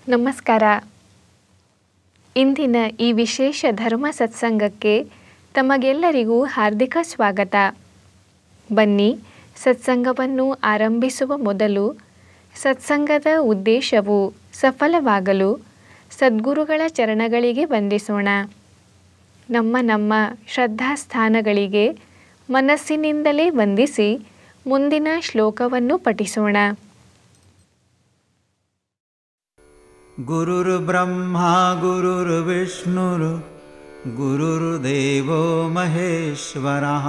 ನಮಸ್ಕಾರ ಇಂದಿನ ಈ ವಿಶೇಷ ಧರ್ಮ ಸತ್ಸಂಗಕ್ಕೆ ತಮಗೆಲ್ಲರಿಗೂ ಹಾರ್ದಿಕ ಸ್ವಾಗತ ಬನ್ನಿ ಸತ್ಸಂಗವನ್ನು ಆರಂಭಿಸುವ ಮೊದಲು ಸತ್ಸಂಗದ ಉದ್ದೇಶವು ಸಫಲವಾಗಲು ಸದ್ಗುರುಗಳ ಚರಣಗಳಿಗೆ ವಂದಿಸೋಣ ನಮ್ಮ ನಮ್ಮ ಶ್ರದ್ಧಾಸ್ಥಾನಗಳಿಗೆ ಮನಸ್ಸಿನಿಂದಲೇ ವಂದಿಸಿ ಮುಂದಿನ ಶ್ಲೋಕವನ್ನು ಪಠಿಸೋಣ गुरुर्ब्रह्मा गुरुर्विष्णुर् गुरुर्देवो महेश्वरः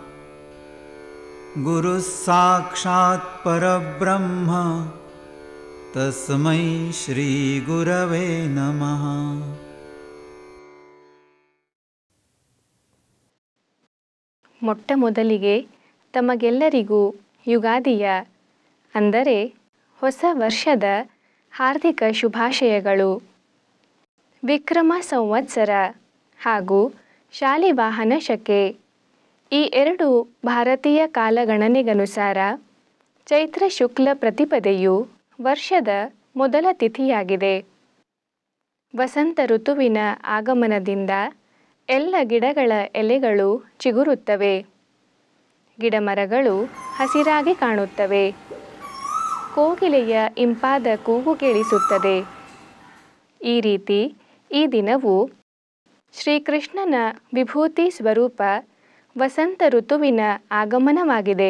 गुरुः साक्षात् परब्रह्म तस्मै श्रीगुरवे नमः ಮೊಟ್ಟ ಮೊದಲಿಗೆ ತಮಗೆಲ್ಲರಿಗೂ ಯುಗಾದಿಯ ಅಂದರೆ ಹೊಸ ವರ್ಷದ ಹಾರ್ದಿಕ ಶುಭಾಶಯಗಳು ವಿಕ್ರಮ ಸಂವತ್ಸರ ಹಾಗೂ ಶಾಲಿವಾಹನ ಶಕೆ ಈ ಎರಡು ಭಾರತೀಯ ಕಾಲಗಣನೆಗನುಸಾರ ಚೈತ್ರ ಶುಕ್ಲ ಪ್ರತಿಪದೆಯು ವರ್ಷದ ಮೊದಲ ತಿಥಿಯಾಗಿದೆ ವಸಂತ ಋತುವಿನ ಆಗಮನದಿಂದ ಎಲ್ಲ ಗಿಡಗಳ ಎಲೆಗಳು ಚಿಗುರುತ್ತವೆ ಗಿಡಮರಗಳು ಹಸಿರಾಗಿ ಕಾಣುತ್ತವೆ ಕೋಗಿಲೆಯ ಇಂಪಾದ ಕೂಗು ಕೇಳಿಸುತ್ತದೆ ಈ ರೀತಿ ಈ ದಿನವು ಶ್ರೀಕೃಷ್ಣನ ವಿಭೂತಿ ಸ್ವರೂಪ ವಸಂತ ಋತುವಿನ ಆಗಮನವಾಗಿದೆ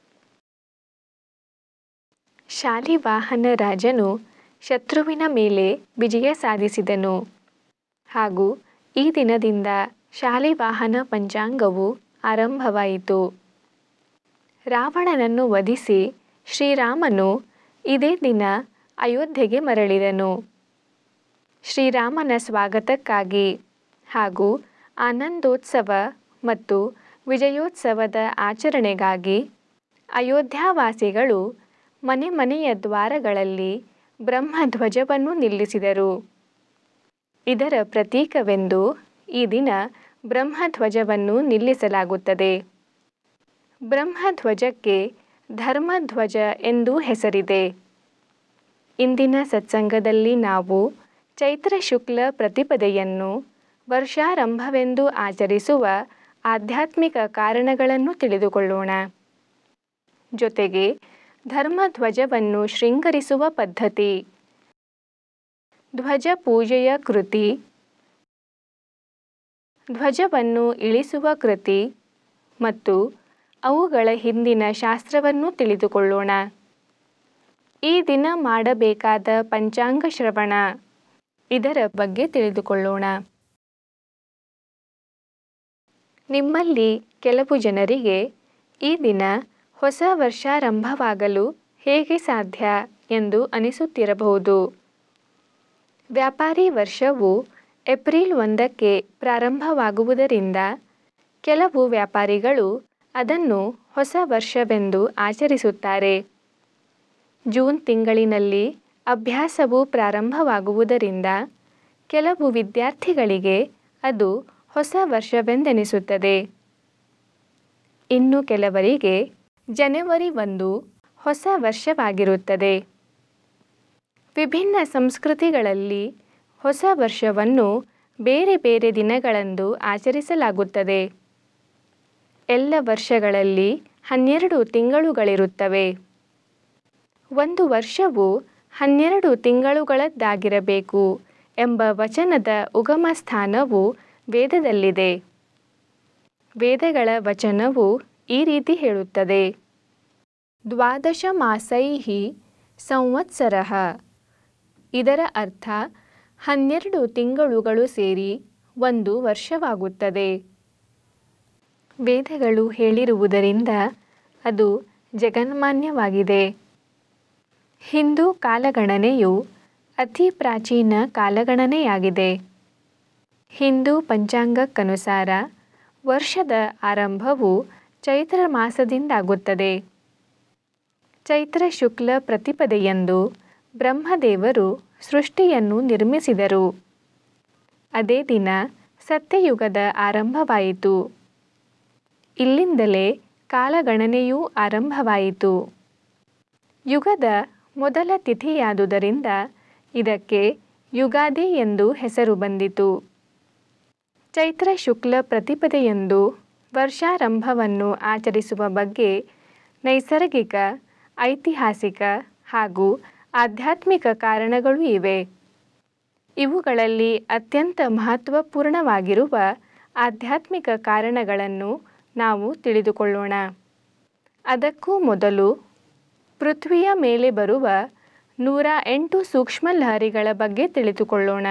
ಶಾಲಿವಾಹನ ರಾಜನು ಶತ್ರುವಿನ ಮೇಲೆ ವಿಜಯ ಸಾಧಿಸಿದನು ಹಾಗೂ ಈ ದಿನದಿಂದ ಶಾಲಿವಾಹನ ಪಂಚಾಂಗವು ಆರಂಭವಾಯಿತು ರಾವಣನನ್ನು ವಧಿಸಿ ಶ್ರೀರಾಮನು ಇದೇ ದಿನ ಅಯೋಧ್ಯೆಗೆ ಮರಳಿದನು ಶ್ರೀರಾಮನ ಸ್ವಾಗತಕ್ಕಾಗಿ ಹಾಗೂ ಆನಂದೋತ್ಸವ ಮತ್ತು ವಿಜಯೋತ್ಸವದ ಆಚರಣೆಗಾಗಿ ಅಯೋಧ್ಯಾವಾಸಿಗಳು ಮನೆ ಮನೆಯ ದ್ವಾರಗಳಲ್ಲಿ ಬ್ರಹ್ಮಧ್ವಜವನ್ನು ನಿಲ್ಲಿಸಿದರು ಇದರ ಪ್ರತೀಕವೆಂದು ಈ ದಿನ ಬ್ರಹ್ಮಧ್ವಜವನ್ನು ನಿಲ್ಲಿಸಲಾಗುತ್ತದೆ ಬ್ರಹ್ಮಧ್ವಜಕ್ಕೆ ಧರ್ಮಧ್ವಜ ಎಂದೂ ಹೆಸರಿದೆ ಇಂದಿನ ಸತ್ಸಂಗದಲ್ಲಿ ನಾವು ಚೈತ್ರ ಶುಕ್ಲ ಪ್ರತಿಪದೆಯನ್ನು ವರ್ಷಾರಂಭವೆಂದು ಆಚರಿಸುವ ಆಧ್ಯಾತ್ಮಿಕ ಕಾರಣಗಳನ್ನು ತಿಳಿದುಕೊಳ್ಳೋಣ ಜೊತೆಗೆ ಧರ್ಮಧ್ವಜವನ್ನು ಶೃಂಗರಿಸುವ ಪದ್ಧತಿ ಧ್ವಜ ಪೂಜೆಯ ಕೃತಿ ಧ್ವಜವನ್ನು ಇಳಿಸುವ ಕೃತಿ ಮತ್ತು ಅವುಗಳ ಹಿಂದಿನ ಶಾಸ್ತ್ರವನ್ನು ತಿಳಿದುಕೊಳ್ಳೋಣ ಈ ದಿನ ಮಾಡಬೇಕಾದ ಪಂಚಾಂಗ ಶ್ರವಣ ಇದರ ಬಗ್ಗೆ ತಿಳಿದುಕೊಳ್ಳೋಣ ನಿಮ್ಮಲ್ಲಿ ಕೆಲವು ಜನರಿಗೆ ಈ ದಿನ ಹೊಸ ವರ್ಷಾರಂಭವಾಗಲು ಹೇಗೆ ಸಾಧ್ಯ ಎಂದು ಅನಿಸುತ್ತಿರಬಹುದು ವ್ಯಾಪಾರಿ ವರ್ಷವು ಏಪ್ರಿಲ್ ಒಂದಕ್ಕೆ ಪ್ರಾರಂಭವಾಗುವುದರಿಂದ ಕೆಲವು ವ್ಯಾಪಾರಿಗಳು ಅದನ್ನು ಹೊಸ ವರ್ಷವೆಂದು ಆಚರಿಸುತ್ತಾರೆ ಜೂನ್ ತಿಂಗಳಿನಲ್ಲಿ ಅಭ್ಯಾಸವು ಪ್ರಾರಂಭವಾಗುವುದರಿಂದ ಕೆಲವು ವಿದ್ಯಾರ್ಥಿಗಳಿಗೆ ಅದು ಹೊಸ ವರ್ಷವೆಂದೆನಿಸುತ್ತದೆ ಇನ್ನು ಕೆಲವರಿಗೆ ಜನವರಿ ಒಂದು ಹೊಸ ವರ್ಷವಾಗಿರುತ್ತದೆ ವಿಭಿನ್ನ ಸಂಸ್ಕೃತಿಗಳಲ್ಲಿ ಹೊಸ ವರ್ಷವನ್ನು ಬೇರೆ ಬೇರೆ ದಿನಗಳಂದು ಆಚರಿಸಲಾಗುತ್ತದೆ ಎಲ್ಲ ವರ್ಷಗಳಲ್ಲಿ ಹನ್ನೆರಡು ತಿಂಗಳುಗಳಿರುತ್ತವೆ ಒಂದು ವರ್ಷವು ಹನ್ನೆರಡು ತಿಂಗಳುಗಳದ್ದಾಗಿರಬೇಕು ಎಂಬ ವಚನದ ಉಗಮ ಸ್ಥಾನವು ವೇದದಲ್ಲಿದೆ ವೇದಗಳ ವಚನವು ಈ ರೀತಿ ಹೇಳುತ್ತದೆ ದ್ವಾದಶ ಮಾಸೈ ಸಂವತ್ಸರ ಇದರ ಅರ್ಥ ಹನ್ನೆರಡು ತಿಂಗಳುಗಳು ಸೇರಿ ಒಂದು ವರ್ಷವಾಗುತ್ತದೆ ವೇದಗಳು ಹೇಳಿರುವುದರಿಂದ ಅದು ಜಗನ್ಮಾನ್ಯವಾಗಿದೆ ಹಿಂದೂ ಕಾಲಗಣನೆಯು ಅತಿ ಪ್ರಾಚೀನ ಕಾಲಗಣನೆಯಾಗಿದೆ ಹಿಂದೂ ಪಂಚಾಂಗಕ್ಕನುಸಾರ ವರ್ಷದ ಆರಂಭವು ಚೈತ್ರ ಮಾಸದಿಂದಾಗುತ್ತದೆ ಚೈತ್ರ ಶುಕ್ಲ ಪ್ರತಿಪದೆಯಂದು ಬ್ರಹ್ಮದೇವರು ಸೃಷ್ಟಿಯನ್ನು ನಿರ್ಮಿಸಿದರು ಅದೇ ದಿನ ಸತ್ಯಯುಗದ ಆರಂಭವಾಯಿತು ಇಲ್ಲಿಂದಲೇ ಕಾಲಗಣನೆಯೂ ಆರಂಭವಾಯಿತು ಯುಗದ ಮೊದಲ ತಿಥಿಯಾದುದರಿಂದ ಇದಕ್ಕೆ ಯುಗಾದಿ ಎಂದು ಹೆಸರು ಬಂದಿತು ಚೈತ್ರ ಶುಕ್ಲ ಪ್ರತಿಪದೆಯಂದು ವರ್ಷಾರಂಭವನ್ನು ಆಚರಿಸುವ ಬಗ್ಗೆ ನೈಸರ್ಗಿಕ ಐತಿಹಾಸಿಕ ಹಾಗೂ ಆಧ್ಯಾತ್ಮಿಕ ಕಾರಣಗಳೂ ಇವೆ ಇವುಗಳಲ್ಲಿ ಅತ್ಯಂತ ಮಹತ್ವಪೂರ್ಣವಾಗಿರುವ ಆಧ್ಯಾತ್ಮಿಕ ಕಾರಣಗಳನ್ನು ನಾವು ತಿಳಿದುಕೊಳ್ಳೋಣ ಅದಕ್ಕೂ ಮೊದಲು ಪೃಥ್ವಿಯ ಮೇಲೆ ಬರುವ ನೂರ ಎಂಟು ಸೂಕ್ಷ್ಮ ಲಹರಿಗಳ ಬಗ್ಗೆ ತಿಳಿದುಕೊಳ್ಳೋಣ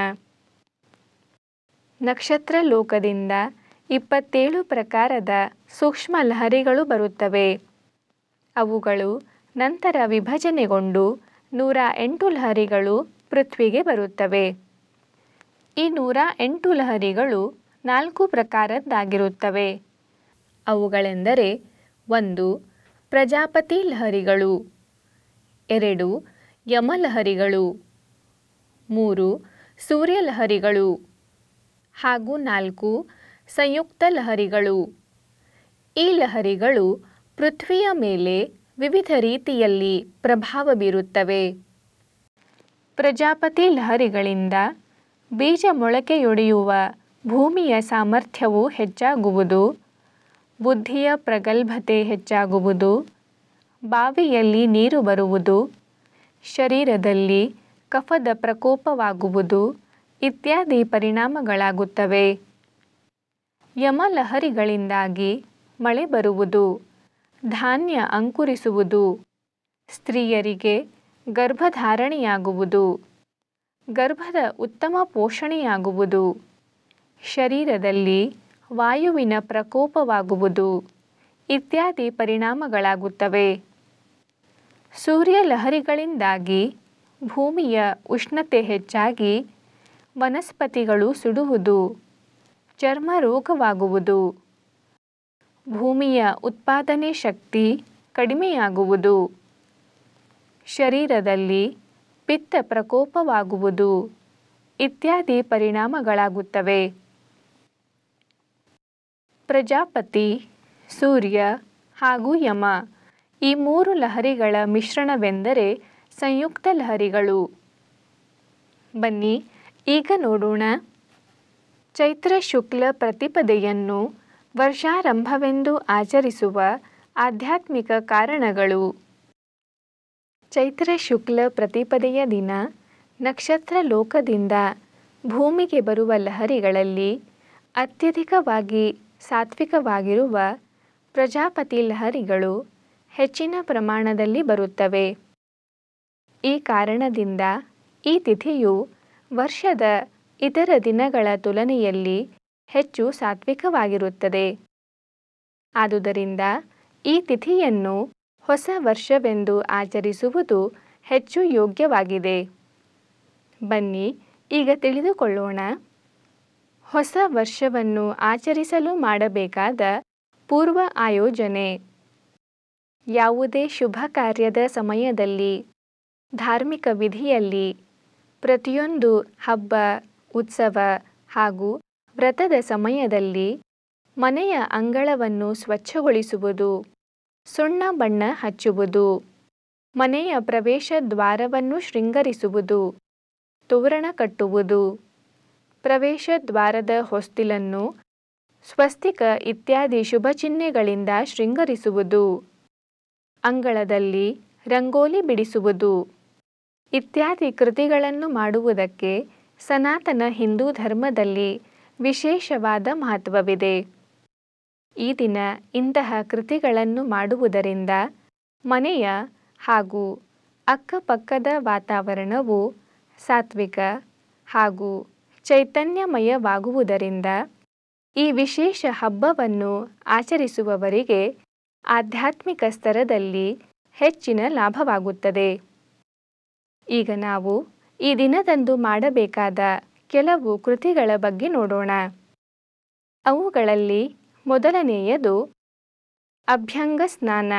ನಕ್ಷತ್ರ ಲೋಕದಿಂದ ಇಪ್ಪತ್ತೇಳು ಪ್ರಕಾರದ ಸೂಕ್ಷ್ಮ ಲಹರಿಗಳು ಬರುತ್ತವೆ ಅವುಗಳು ನಂತರ ವಿಭಜನೆಗೊಂಡು ನೂರ ಎಂಟು ಲಹರಿಗಳು ಪೃಥ್ವಿಗೆ ಬರುತ್ತವೆ ಈ ನೂರ ಎಂಟು ಲಹರಿಗಳು ನಾಲ್ಕು ಪ್ರಕಾರದ್ದಾಗಿರುತ್ತವೆ ಅವುಗಳೆಂದರೆ ಒಂದು ಪ್ರಜಾಪತಿ ಲಹರಿಗಳು ಎರಡು ಯಮಲಹರಿಗಳು ಮೂರು ಸೂರ್ಯಲಹರಿಗಳು ಹಾಗೂ ನಾಲ್ಕು ಸಂಯುಕ್ತ ಲಹರಿಗಳು ಈ ಲಹರಿಗಳು ಪೃಥ್ವಿಯ ಮೇಲೆ ವಿವಿಧ ರೀತಿಯಲ್ಲಿ ಪ್ರಭಾವ ಬೀರುತ್ತವೆ ಪ್ರಜಾಪತಿ ಲಹರಿಗಳಿಂದ ಬೀಜ ಮೊಳಕೆಯೊಡೆಯುವ ಭೂಮಿಯ ಸಾಮರ್ಥ್ಯವು ಹೆಚ್ಚಾಗುವುದು ಬುದ್ಧಿಯ ಪ್ರಗಲ್ಭತೆ ಹೆಚ್ಚಾಗುವುದು ಬಾವಿಯಲ್ಲಿ ನೀರು ಬರುವುದು ಶರೀರದಲ್ಲಿ ಕಫದ ಪ್ರಕೋಪವಾಗುವುದು ಇತ್ಯಾದಿ ಪರಿಣಾಮಗಳಾಗುತ್ತವೆ ಯಮಲಹರಿಗಳಿಂದಾಗಿ ಮಳೆ ಬರುವುದು ಧಾನ್ಯ ಅಂಕುರಿಸುವುದು ಸ್ತ್ರೀಯರಿಗೆ ಗರ್ಭಧಾರಣೆಯಾಗುವುದು ಗರ್ಭದ ಉತ್ತಮ ಪೋಷಣೆಯಾಗುವುದು ಶರೀರದಲ್ಲಿ ವಾಯುವಿನ ಪ್ರಕೋಪವಾಗುವುದು ಇತ್ಯಾದಿ ಪರಿಣಾಮಗಳಾಗುತ್ತವೆ ಸೂರ್ಯಲಹರಿಗಳಿಂದಾಗಿ ಭೂಮಿಯ ಉಷ್ಣತೆ ಹೆಚ್ಚಾಗಿ ವನಸ್ಪತಿಗಳು ಸುಡುವುದು ಚರ್ಮ ರೋಗವಾಗುವುದು ಭೂಮಿಯ ಉತ್ಪಾದನೆ ಶಕ್ತಿ ಕಡಿಮೆಯಾಗುವುದು ಶರೀರದಲ್ಲಿ ಪಿತ್ತ ಪ್ರಕೋಪವಾಗುವುದು ಇತ್ಯಾದಿ ಪರಿಣಾಮಗಳಾಗುತ್ತವೆ ಪ್ರಜಾಪತಿ ಸೂರ್ಯ ಹಾಗೂ ಯಮ ಈ ಮೂರು ಲಹರಿಗಳ ಮಿಶ್ರಣವೆಂದರೆ ಸಂಯುಕ್ತ ಲಹರಿಗಳು ಬನ್ನಿ ಈಗ ನೋಡೋಣ ಚೈತ್ರ ಶುಕ್ಲ ಪ್ರತಿಪದೆಯನ್ನು ವರ್ಷಾರಂಭವೆಂದು ಆಚರಿಸುವ ಆಧ್ಯಾತ್ಮಿಕ ಕಾರಣಗಳು ಚೈತ್ರ ಶುಕ್ಲ ಪ್ರತಿಪದೆಯ ದಿನ ನಕ್ಷತ್ರ ಲೋಕದಿಂದ ಭೂಮಿಗೆ ಬರುವ ಲಹರಿಗಳಲ್ಲಿ ಅತ್ಯಧಿಕವಾಗಿ ಸಾತ್ವಿಕವಾಗಿರುವ ಪ್ರಜಾಪತಿ ಲಹರಿಗಳು ಹೆಚ್ಚಿನ ಪ್ರಮಾಣದಲ್ಲಿ ಬರುತ್ತವೆ ಈ ಕಾರಣದಿಂದ ಈ ತಿಥಿಯು ವರ್ಷದ ಇತರ ದಿನಗಳ ತುಲನೆಯಲ್ಲಿ ಹೆಚ್ಚು ಸಾತ್ವಿಕವಾಗಿರುತ್ತದೆ ಆದುದರಿಂದ ಈ ತಿಥಿಯನ್ನು ಹೊಸ ವರ್ಷವೆಂದು ಆಚರಿಸುವುದು ಹೆಚ್ಚು ಯೋಗ್ಯವಾಗಿದೆ ಬನ್ನಿ ಈಗ ತಿಳಿದುಕೊಳ್ಳೋಣ ಹೊಸ ವರ್ಷವನ್ನು ಆಚರಿಸಲು ಮಾಡಬೇಕಾದ ಪೂರ್ವ ಆಯೋಜನೆ ಯಾವುದೇ ಶುಭ ಕಾರ್ಯದ ಸಮಯದಲ್ಲಿ ಧಾರ್ಮಿಕ ವಿಧಿಯಲ್ಲಿ ಪ್ರತಿಯೊಂದು ಹಬ್ಬ ಉತ್ಸವ ಹಾಗೂ ವ್ರತದ ಸಮಯದಲ್ಲಿ ಮನೆಯ ಅಂಗಳವನ್ನು ಸ್ವಚ್ಛಗೊಳಿಸುವುದು ಸುಣ್ಣ ಬಣ್ಣ ಹಚ್ಚುವುದು ಮನೆಯ ಪ್ರವೇಶ ದ್ವಾರವನ್ನು ಶೃಂಗರಿಸುವುದು ತೋರಣ ಕಟ್ಟುವುದು ಪ್ರವೇಶ ದ್ವಾರದ ಹೊಸ್ತಿಲನ್ನು ಸ್ವಸ್ತಿಕ ಇತ್ಯಾದಿ ಶುಭ ಚಿಹ್ನೆಗಳಿಂದ ಶೃಂಗರಿಸುವುದು ಅಂಗಳದಲ್ಲಿ ರಂಗೋಲಿ ಬಿಡಿಸುವುದು ಇತ್ಯಾದಿ ಕೃತಿಗಳನ್ನು ಮಾಡುವುದಕ್ಕೆ ಸನಾತನ ಹಿಂದೂ ಧರ್ಮದಲ್ಲಿ ವಿಶೇಷವಾದ ಮಹತ್ವವಿದೆ ಈ ದಿನ ಇಂತಹ ಕೃತಿಗಳನ್ನು ಮಾಡುವುದರಿಂದ ಮನೆಯ ಹಾಗೂ ಅಕ್ಕಪಕ್ಕದ ವಾತಾವರಣವು ಸಾತ್ವಿಕ ಹಾಗೂ ಚೈತನ್ಯಮಯವಾಗುವುದರಿಂದ ಈ ವಿಶೇಷ ಹಬ್ಬವನ್ನು ಆಚರಿಸುವವರಿಗೆ ಆಧ್ಯಾತ್ಮಿಕ ಸ್ತರದಲ್ಲಿ ಹೆಚ್ಚಿನ ಲಾಭವಾಗುತ್ತದೆ ಈಗ ನಾವು ಈ ದಿನದಂದು ಮಾಡಬೇಕಾದ ಕೆಲವು ಕೃತಿಗಳ ಬಗ್ಗೆ ನೋಡೋಣ ಅವುಗಳಲ್ಲಿ ಮೊದಲನೆಯದು ಅಭ್ಯಂಗ ಸ್ನಾನ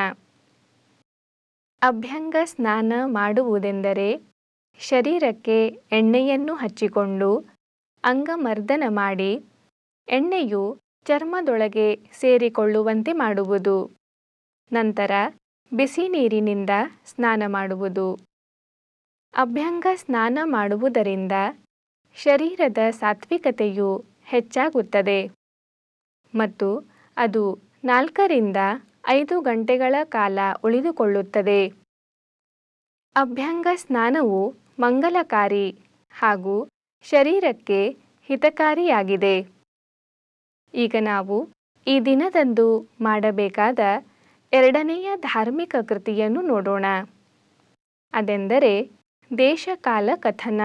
ಅಭ್ಯಂಗ ಸ್ನಾನ ಮಾಡುವುದೆಂದರೆ ಶರೀರಕ್ಕೆ ಎಣ್ಣೆಯನ್ನು ಹಚ್ಚಿಕೊಂಡು ಅಂಗಮರ್ದನ ಮಾಡಿ ಎಣ್ಣೆಯು ಚರ್ಮದೊಳಗೆ ಸೇರಿಕೊಳ್ಳುವಂತೆ ಮಾಡುವುದು ನಂತರ ಬಿಸಿ ನೀರಿನಿಂದ ಸ್ನಾನ ಮಾಡುವುದು ಅಭ್ಯಂಗ ಸ್ನಾನ ಮಾಡುವುದರಿಂದ ಶರೀರದ ಸಾತ್ವಿಕತೆಯು ಹೆಚ್ಚಾಗುತ್ತದೆ ಮತ್ತು ಅದು ನಾಲ್ಕರಿಂದ ಐದು ಗಂಟೆಗಳ ಕಾಲ ಉಳಿದುಕೊಳ್ಳುತ್ತದೆ ಅಭ್ಯಂಗ ಸ್ನಾನವು ಮಂಗಲಕಾರಿ ಹಾಗೂ ಶರೀರಕ್ಕೆ ಹಿತಕಾರಿಯಾಗಿದೆ ಈಗ ನಾವು ಈ ದಿನದಂದು ಮಾಡಬೇಕಾದ ಎರಡನೆಯ ಧಾರ್ಮಿಕ ಕೃತಿಯನ್ನು ನೋಡೋಣ ಅದೆಂದರೆ ದೇಶಕಾಲ ಕಥನ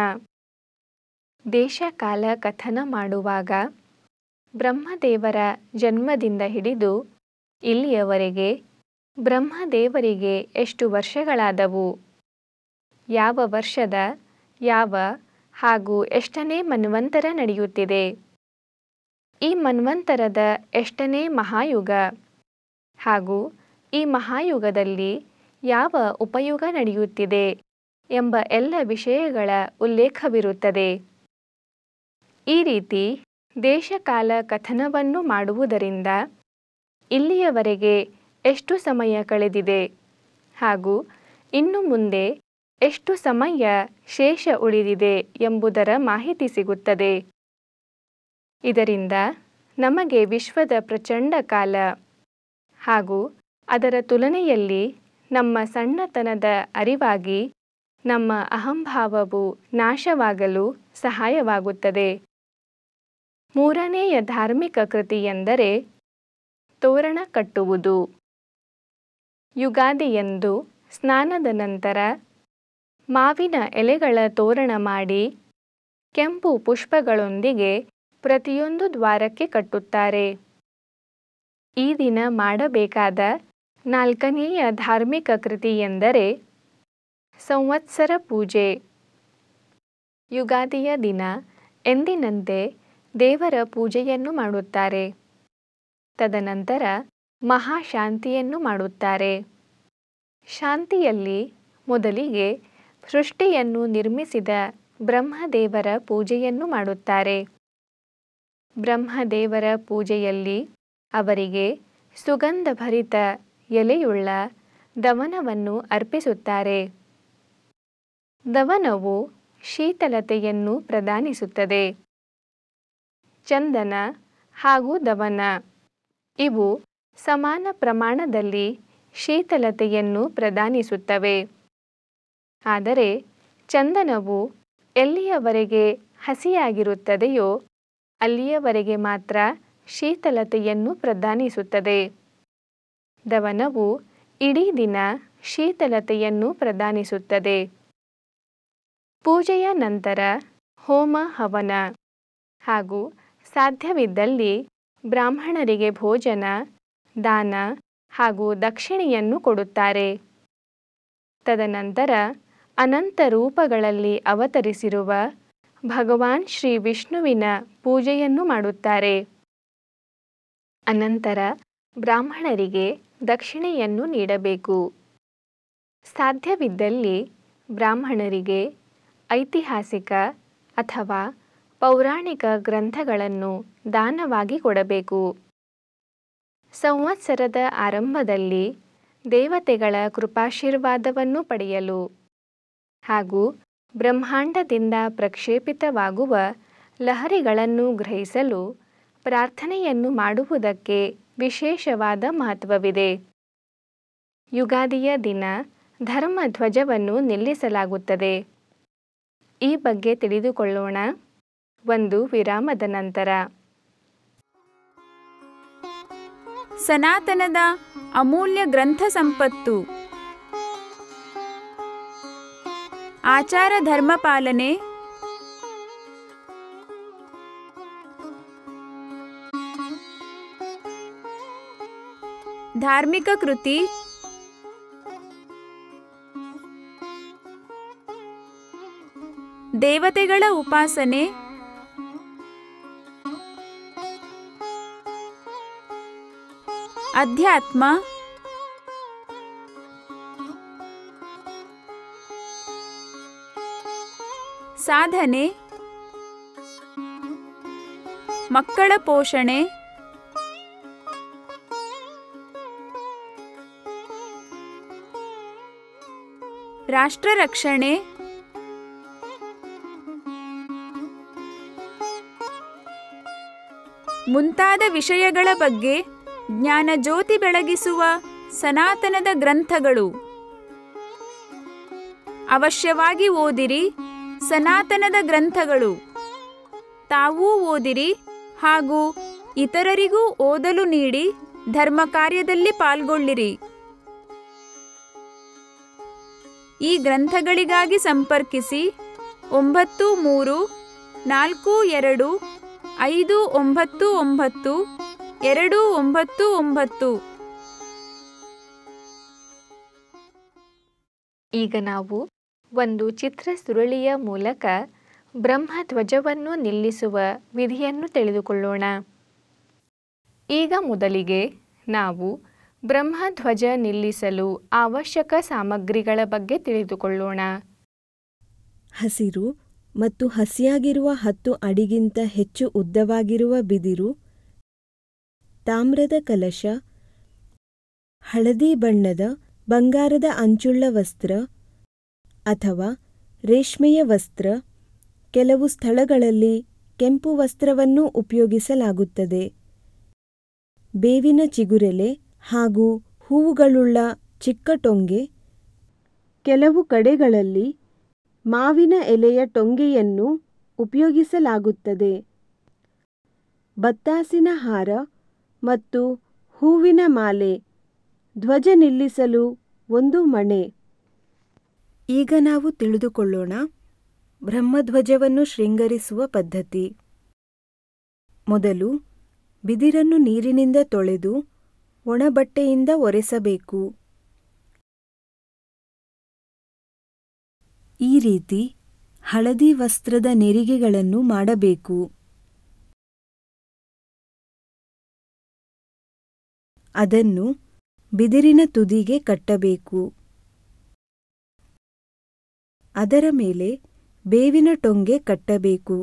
ದೇಶಕಾಲ ಕಥನ ಮಾಡುವಾಗ ಬ್ರಹ್ಮದೇವರ ಜನ್ಮದಿಂದ ಹಿಡಿದು ಇಲ್ಲಿಯವರೆಗೆ ಬ್ರಹ್ಮದೇವರಿಗೆ ಎಷ್ಟು ವರ್ಷಗಳಾದವು ಯಾವ ವರ್ಷದ ಯಾವ ಹಾಗೂ ಎಷ್ಟನೇ ಮನ್ವಂತರ ನಡೆಯುತ್ತಿದೆ ಈ ಮನ್ವಂತರದ ಎಷ್ಟನೇ ಮಹಾಯುಗ ಹಾಗೂ ಈ ಮಹಾಯುಗದಲ್ಲಿ ಯಾವ ಉಪಯುಗ ನಡೆಯುತ್ತಿದೆ ಎಂಬ ಎಲ್ಲ ವಿಷಯಗಳ ಉಲ್ಲೇಖವಿರುತ್ತದೆ ಈ ರೀತಿ ದೇಶಕಾಲ ಕಥನವನ್ನು ಮಾಡುವುದರಿಂದ ಇಲ್ಲಿಯವರೆಗೆ ಎಷ್ಟು ಸಮಯ ಕಳೆದಿದೆ ಹಾಗೂ ಇನ್ನು ಮುಂದೆ ಎಷ್ಟು ಸಮಯ ಶೇಷ ಉಳಿದಿದೆ ಎಂಬುದರ ಮಾಹಿತಿ ಸಿಗುತ್ತದೆ ಇದರಿಂದ ನಮಗೆ ವಿಶ್ವದ ಪ್ರಚಂಡ ಕಾಲ ಹಾಗೂ ಅದರ ತುಲನೆಯಲ್ಲಿ ನಮ್ಮ ಸಣ್ಣತನದ ಅರಿವಾಗಿ ನಮ್ಮ ಅಹಂಭಾವವು ನಾಶವಾಗಲು ಸಹಾಯವಾಗುತ್ತದೆ ಮೂರನೆಯ ಧಾರ್ಮಿಕ ಕೃತಿ ಎಂದರೆ ತೋರಣ ಕಟ್ಟುವುದು ಯುಗಾದಿಯಂದು ಸ್ನಾನದ ನಂತರ ಮಾವಿನ ಎಲೆಗಳ ತೋರಣ ಮಾಡಿ ಕೆಂಪು ಪುಷ್ಪಗಳೊಂದಿಗೆ ಪ್ರತಿಯೊಂದು ದ್ವಾರಕ್ಕೆ ಕಟ್ಟುತ್ತಾರೆ ಈ ದಿನ ಮಾಡಬೇಕಾದ ನಾಲ್ಕನೆಯ ಧಾರ್ಮಿಕ ಕೃತಿ ಎಂದರೆ ಸಂವತ್ಸರ ಪೂಜೆ ಯುಗಾದಿಯ ದಿನ ಎಂದಿನಂತೆ ದೇವರ ಪೂಜೆಯನ್ನು ಮಾಡುತ್ತಾರೆ ತದನಂತರ ಮಹಾಶಾಂತಿಯನ್ನು ಮಾಡುತ್ತಾರೆ ಶಾಂತಿಯಲ್ಲಿ ಮೊದಲಿಗೆ ಸೃಷ್ಟಿಯನ್ನು ನಿರ್ಮಿಸಿದ ಬ್ರಹ್ಮದೇವರ ಪೂಜೆಯನ್ನು ಮಾಡುತ್ತಾರೆ ಬ್ರಹ್ಮದೇವರ ಪೂಜೆಯಲ್ಲಿ ಅವರಿಗೆ ಸುಗಂಧಭರಿತ ಎಲೆಯುಳ್ಳ ದವನವನ್ನು ಅರ್ಪಿಸುತ್ತಾರೆ ದವನವು ಶೀತಲತೆಯನ್ನು ಪ್ರದಾನಿಸುತ್ತದೆ ಚಂದನ ಹಾಗೂ ದವನ ಇವು ಸಮಾನ ಪ್ರಮಾಣದಲ್ಲಿ ಶೀತಲತೆಯನ್ನು ಪ್ರದಾನಿಸುತ್ತವೆ ಆದರೆ ಚಂದನವು ಎಲ್ಲಿಯವರೆಗೆ ಹಸಿಯಾಗಿರುತ್ತದೆಯೋ ಅಲ್ಲಿಯವರೆಗೆ ಮಾತ್ರ ಶೀತಲತೆಯನ್ನು ಪ್ರದಾನಿಸುತ್ತದೆ ದವನವು ಇಡೀ ದಿನ ಶೀತಲತೆಯನ್ನು ಪ್ರದಾನಿಸುತ್ತದೆ ಪೂಜೆಯ ನಂತರ ಹೋಮ ಹವನ ಹಾಗೂ ಸಾಧ್ಯವಿದ್ದಲ್ಲಿ ಬ್ರಾಹ್ಮಣರಿಗೆ ಭೋಜನ ದಾನ ಹಾಗೂ ದಕ್ಷಿಣೆಯನ್ನು ಕೊಡುತ್ತಾರೆ ತದನಂತರ ಅನಂತ ರೂಪಗಳಲ್ಲಿ ಅವತರಿಸಿರುವ ಭಗವಾನ್ ಶ್ರೀ ವಿಷ್ಣುವಿನ ಪೂಜೆಯನ್ನು ಮಾಡುತ್ತಾರೆ ಅನಂತರ ಬ್ರಾಹ್ಮಣರಿಗೆ ದಕ್ಷಿಣೆಯನ್ನು ನೀಡಬೇಕು ಸಾಧ್ಯವಿದ್ದಲ್ಲಿ ಬ್ರಾಹ್ಮಣರಿಗೆ ಐತಿಹಾಸಿಕ ಅಥವಾ ಪೌರಾಣಿಕ ಗ್ರಂಥಗಳನ್ನು ದಾನವಾಗಿ ಕೊಡಬೇಕು ಸಂವತ್ಸರದ ಆರಂಭದಲ್ಲಿ ದೇವತೆಗಳ ಕೃಪಾಶೀರ್ವಾದವನ್ನು ಪಡೆಯಲು ಹಾಗೂ ಬ್ರಹ್ಮಾಂಡದಿಂದ ಪ್ರಕ್ಷೇಪಿತವಾಗುವ ಲಹರಿಗಳನ್ನು ಗ್ರಹಿಸಲು ಪ್ರಾರ್ಥನೆಯನ್ನು ಮಾಡುವುದಕ್ಕೆ ವಿಶೇಷವಾದ ಮಹತ್ವವಿದೆ ಯುಗಾದಿಯ ದಿನ ಧರ್ಮ ಧ್ವಜವನ್ನು ನಿಲ್ಲಿಸಲಾಗುತ್ತದೆ ಈ ಬಗ್ಗೆ ತಿಳಿದುಕೊಳ್ಳೋಣ ಒಂದು ವಿರಾಮದ ನಂತರ ಸನಾತನದ ಅಮೂಲ್ಯ ಗ್ರಂಥ ಸಂಪತ್ತು ಆಚಾರ ಧರ್ಮ ಪಾಲನೆ ಧಾರ್ಮಿಕ ಕೃತಿ ದೇವತೆಗಳ ಉಪಾಸನೆ ಅಧ್ಯಾತ್ಮ ಸಾಧನೆ ಮಕ್ಕಳ ಪೋಷಣೆ ರಾಷ್ಟ್ರ ರಕ್ಷಣೆ ಮುಂತಾದ ವಿಷಯಗಳ ಬಗ್ಗೆ ಜ್ಞಾನ ಜ್ಯೋತಿ ಬೆಳಗಿಸುವ ಸನಾತನದ ಗ್ರಂಥಗಳು ಅವಶ್ಯವಾಗಿ ಓದಿರಿ ಸನಾತನದ ಗ್ರಂಥಗಳು ತಾವೂ ಓದಿರಿ ಹಾಗೂ ಇತರರಿಗೂ ಓದಲು ನೀಡಿ ಧರ್ಮ ಕಾರ್ಯದಲ್ಲಿ ಪಾಲ್ಗೊಳ್ಳಿರಿ ಈ ಗ್ರಂಥಗಳಿಗಾಗಿ ಸಂಪರ್ಕಿಸಿ ಒಂಬತ್ತು ಮೂರು ನಾಲ್ಕು ಎರಡು ಐದು ಒಂಬತ್ತು ಒಂಬತ್ತು ಎರಡು ಒಂಬತ್ತು ಒಂಬತ್ತು ಈಗ ನಾವು ಒಂದು ಚಿತ್ರ ಸುರುಳಿಯ ಮೂಲಕ ಬ್ರಹ್ಮಧ್ವಜವನ್ನು ನಿಲ್ಲಿಸುವ ವಿಧಿಯನ್ನು ತಿಳಿದುಕೊಳ್ಳೋಣ ಈಗ ಮೊದಲಿಗೆ ನಾವು ಬ್ರಹ್ಮಧ್ವಜ ನಿಲ್ಲಿಸಲು ಅವಶ್ಯಕ ಸಾಮಗ್ರಿಗಳ ಬಗ್ಗೆ ತಿಳಿದುಕೊಳ್ಳೋಣ ಹಸಿರು ಮತ್ತು ಹಸಿಯಾಗಿರುವ ಹತ್ತು ಅಡಿಗಿಂತ ಹೆಚ್ಚು ಉದ್ದವಾಗಿರುವ ಬಿದಿರು ತಾಮ್ರದ ಕಲಶ ಹಳದಿ ಬಣ್ಣದ ಬಂಗಾರದ ಅಂಚುಳ್ಳ ವಸ್ತ್ರ ಅಥವಾ ರೇಷ್ಮೆಯ ವಸ್ತ್ರ ಕೆಲವು ಸ್ಥಳಗಳಲ್ಲಿ ಕೆಂಪು ವಸ್ತ್ರವನ್ನು ಉಪಯೋಗಿಸಲಾಗುತ್ತದೆ ಬೇವಿನ ಚಿಗುರೆಲೆ ಹಾಗೂ ಹೂವುಗಳುಳ್ಳ ಚಿಕ್ಕ ಟೊಂಗೆ ಕೆಲವು ಕಡೆಗಳಲ್ಲಿ ಮಾವಿನ ಎಲೆಯ ಟೊಂಗೆಯನ್ನು ಉಪಯೋಗಿಸಲಾಗುತ್ತದೆ ಬತ್ತಾಸಿನ ಹಾರ ಮತ್ತು ಹೂವಿನ ಮಾಲೆ ಧ್ವಜ ನಿಲ್ಲಿಸಲು ಒಂದು ಮಣೆ ಈಗ ನಾವು ತಿಳಿದುಕೊಳ್ಳೋಣ ಬ್ರಹ್ಮಧ್ವಜವನ್ನು ಶೃಂಗರಿಸುವ ಪದ್ಧತಿ ಮೊದಲು ಬಿದಿರನ್ನು ನೀರಿನಿಂದ ತೊಳೆದು ಒಣಬಟ್ಟೆಯಿಂದ ಒರೆಸಬೇಕು ಈ ರೀತಿ ಹಳದಿ ವಸ್ತ್ರದ ನೆರಿಗೆಗಳನ್ನು ಮಾಡಬೇಕು ಅದನ್ನು ಬಿದಿರಿನ ತುದಿಗೆ ಕಟ್ಟಬೇಕು ಅದರ ಮೇಲೆ ಬೇವಿನ ಟೊಂಗೆ ಕಟ್ಟಬೇಕು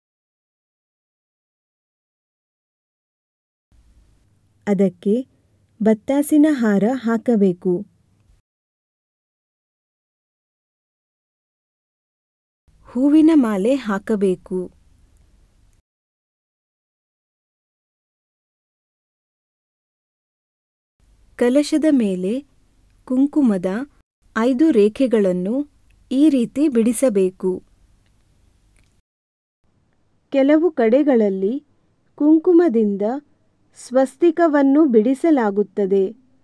ಅದಕ್ಕೆ ಬತ್ತಾಸಿನ ಹಾರ ಹಾಕಬೇಕು ಹೂವಿನ ಮಾಲೆ ಹಾಕಬೇಕು ಕಲಶದ ಮೇಲೆ ಕುಂಕುಮದ ಐದು ರೇಖೆಗಳನ್ನು ಈ ರೀತಿ ಬಿಡಿಸಬೇಕು ಕೆಲವು ಕಡೆಗಳಲ್ಲಿ ಕುಂಕುಮದಿಂದ ಸ್ವಸ್ತಿಕವನ್ನು ಬಿಡಿಸಲಾಗುತ್ತದೆ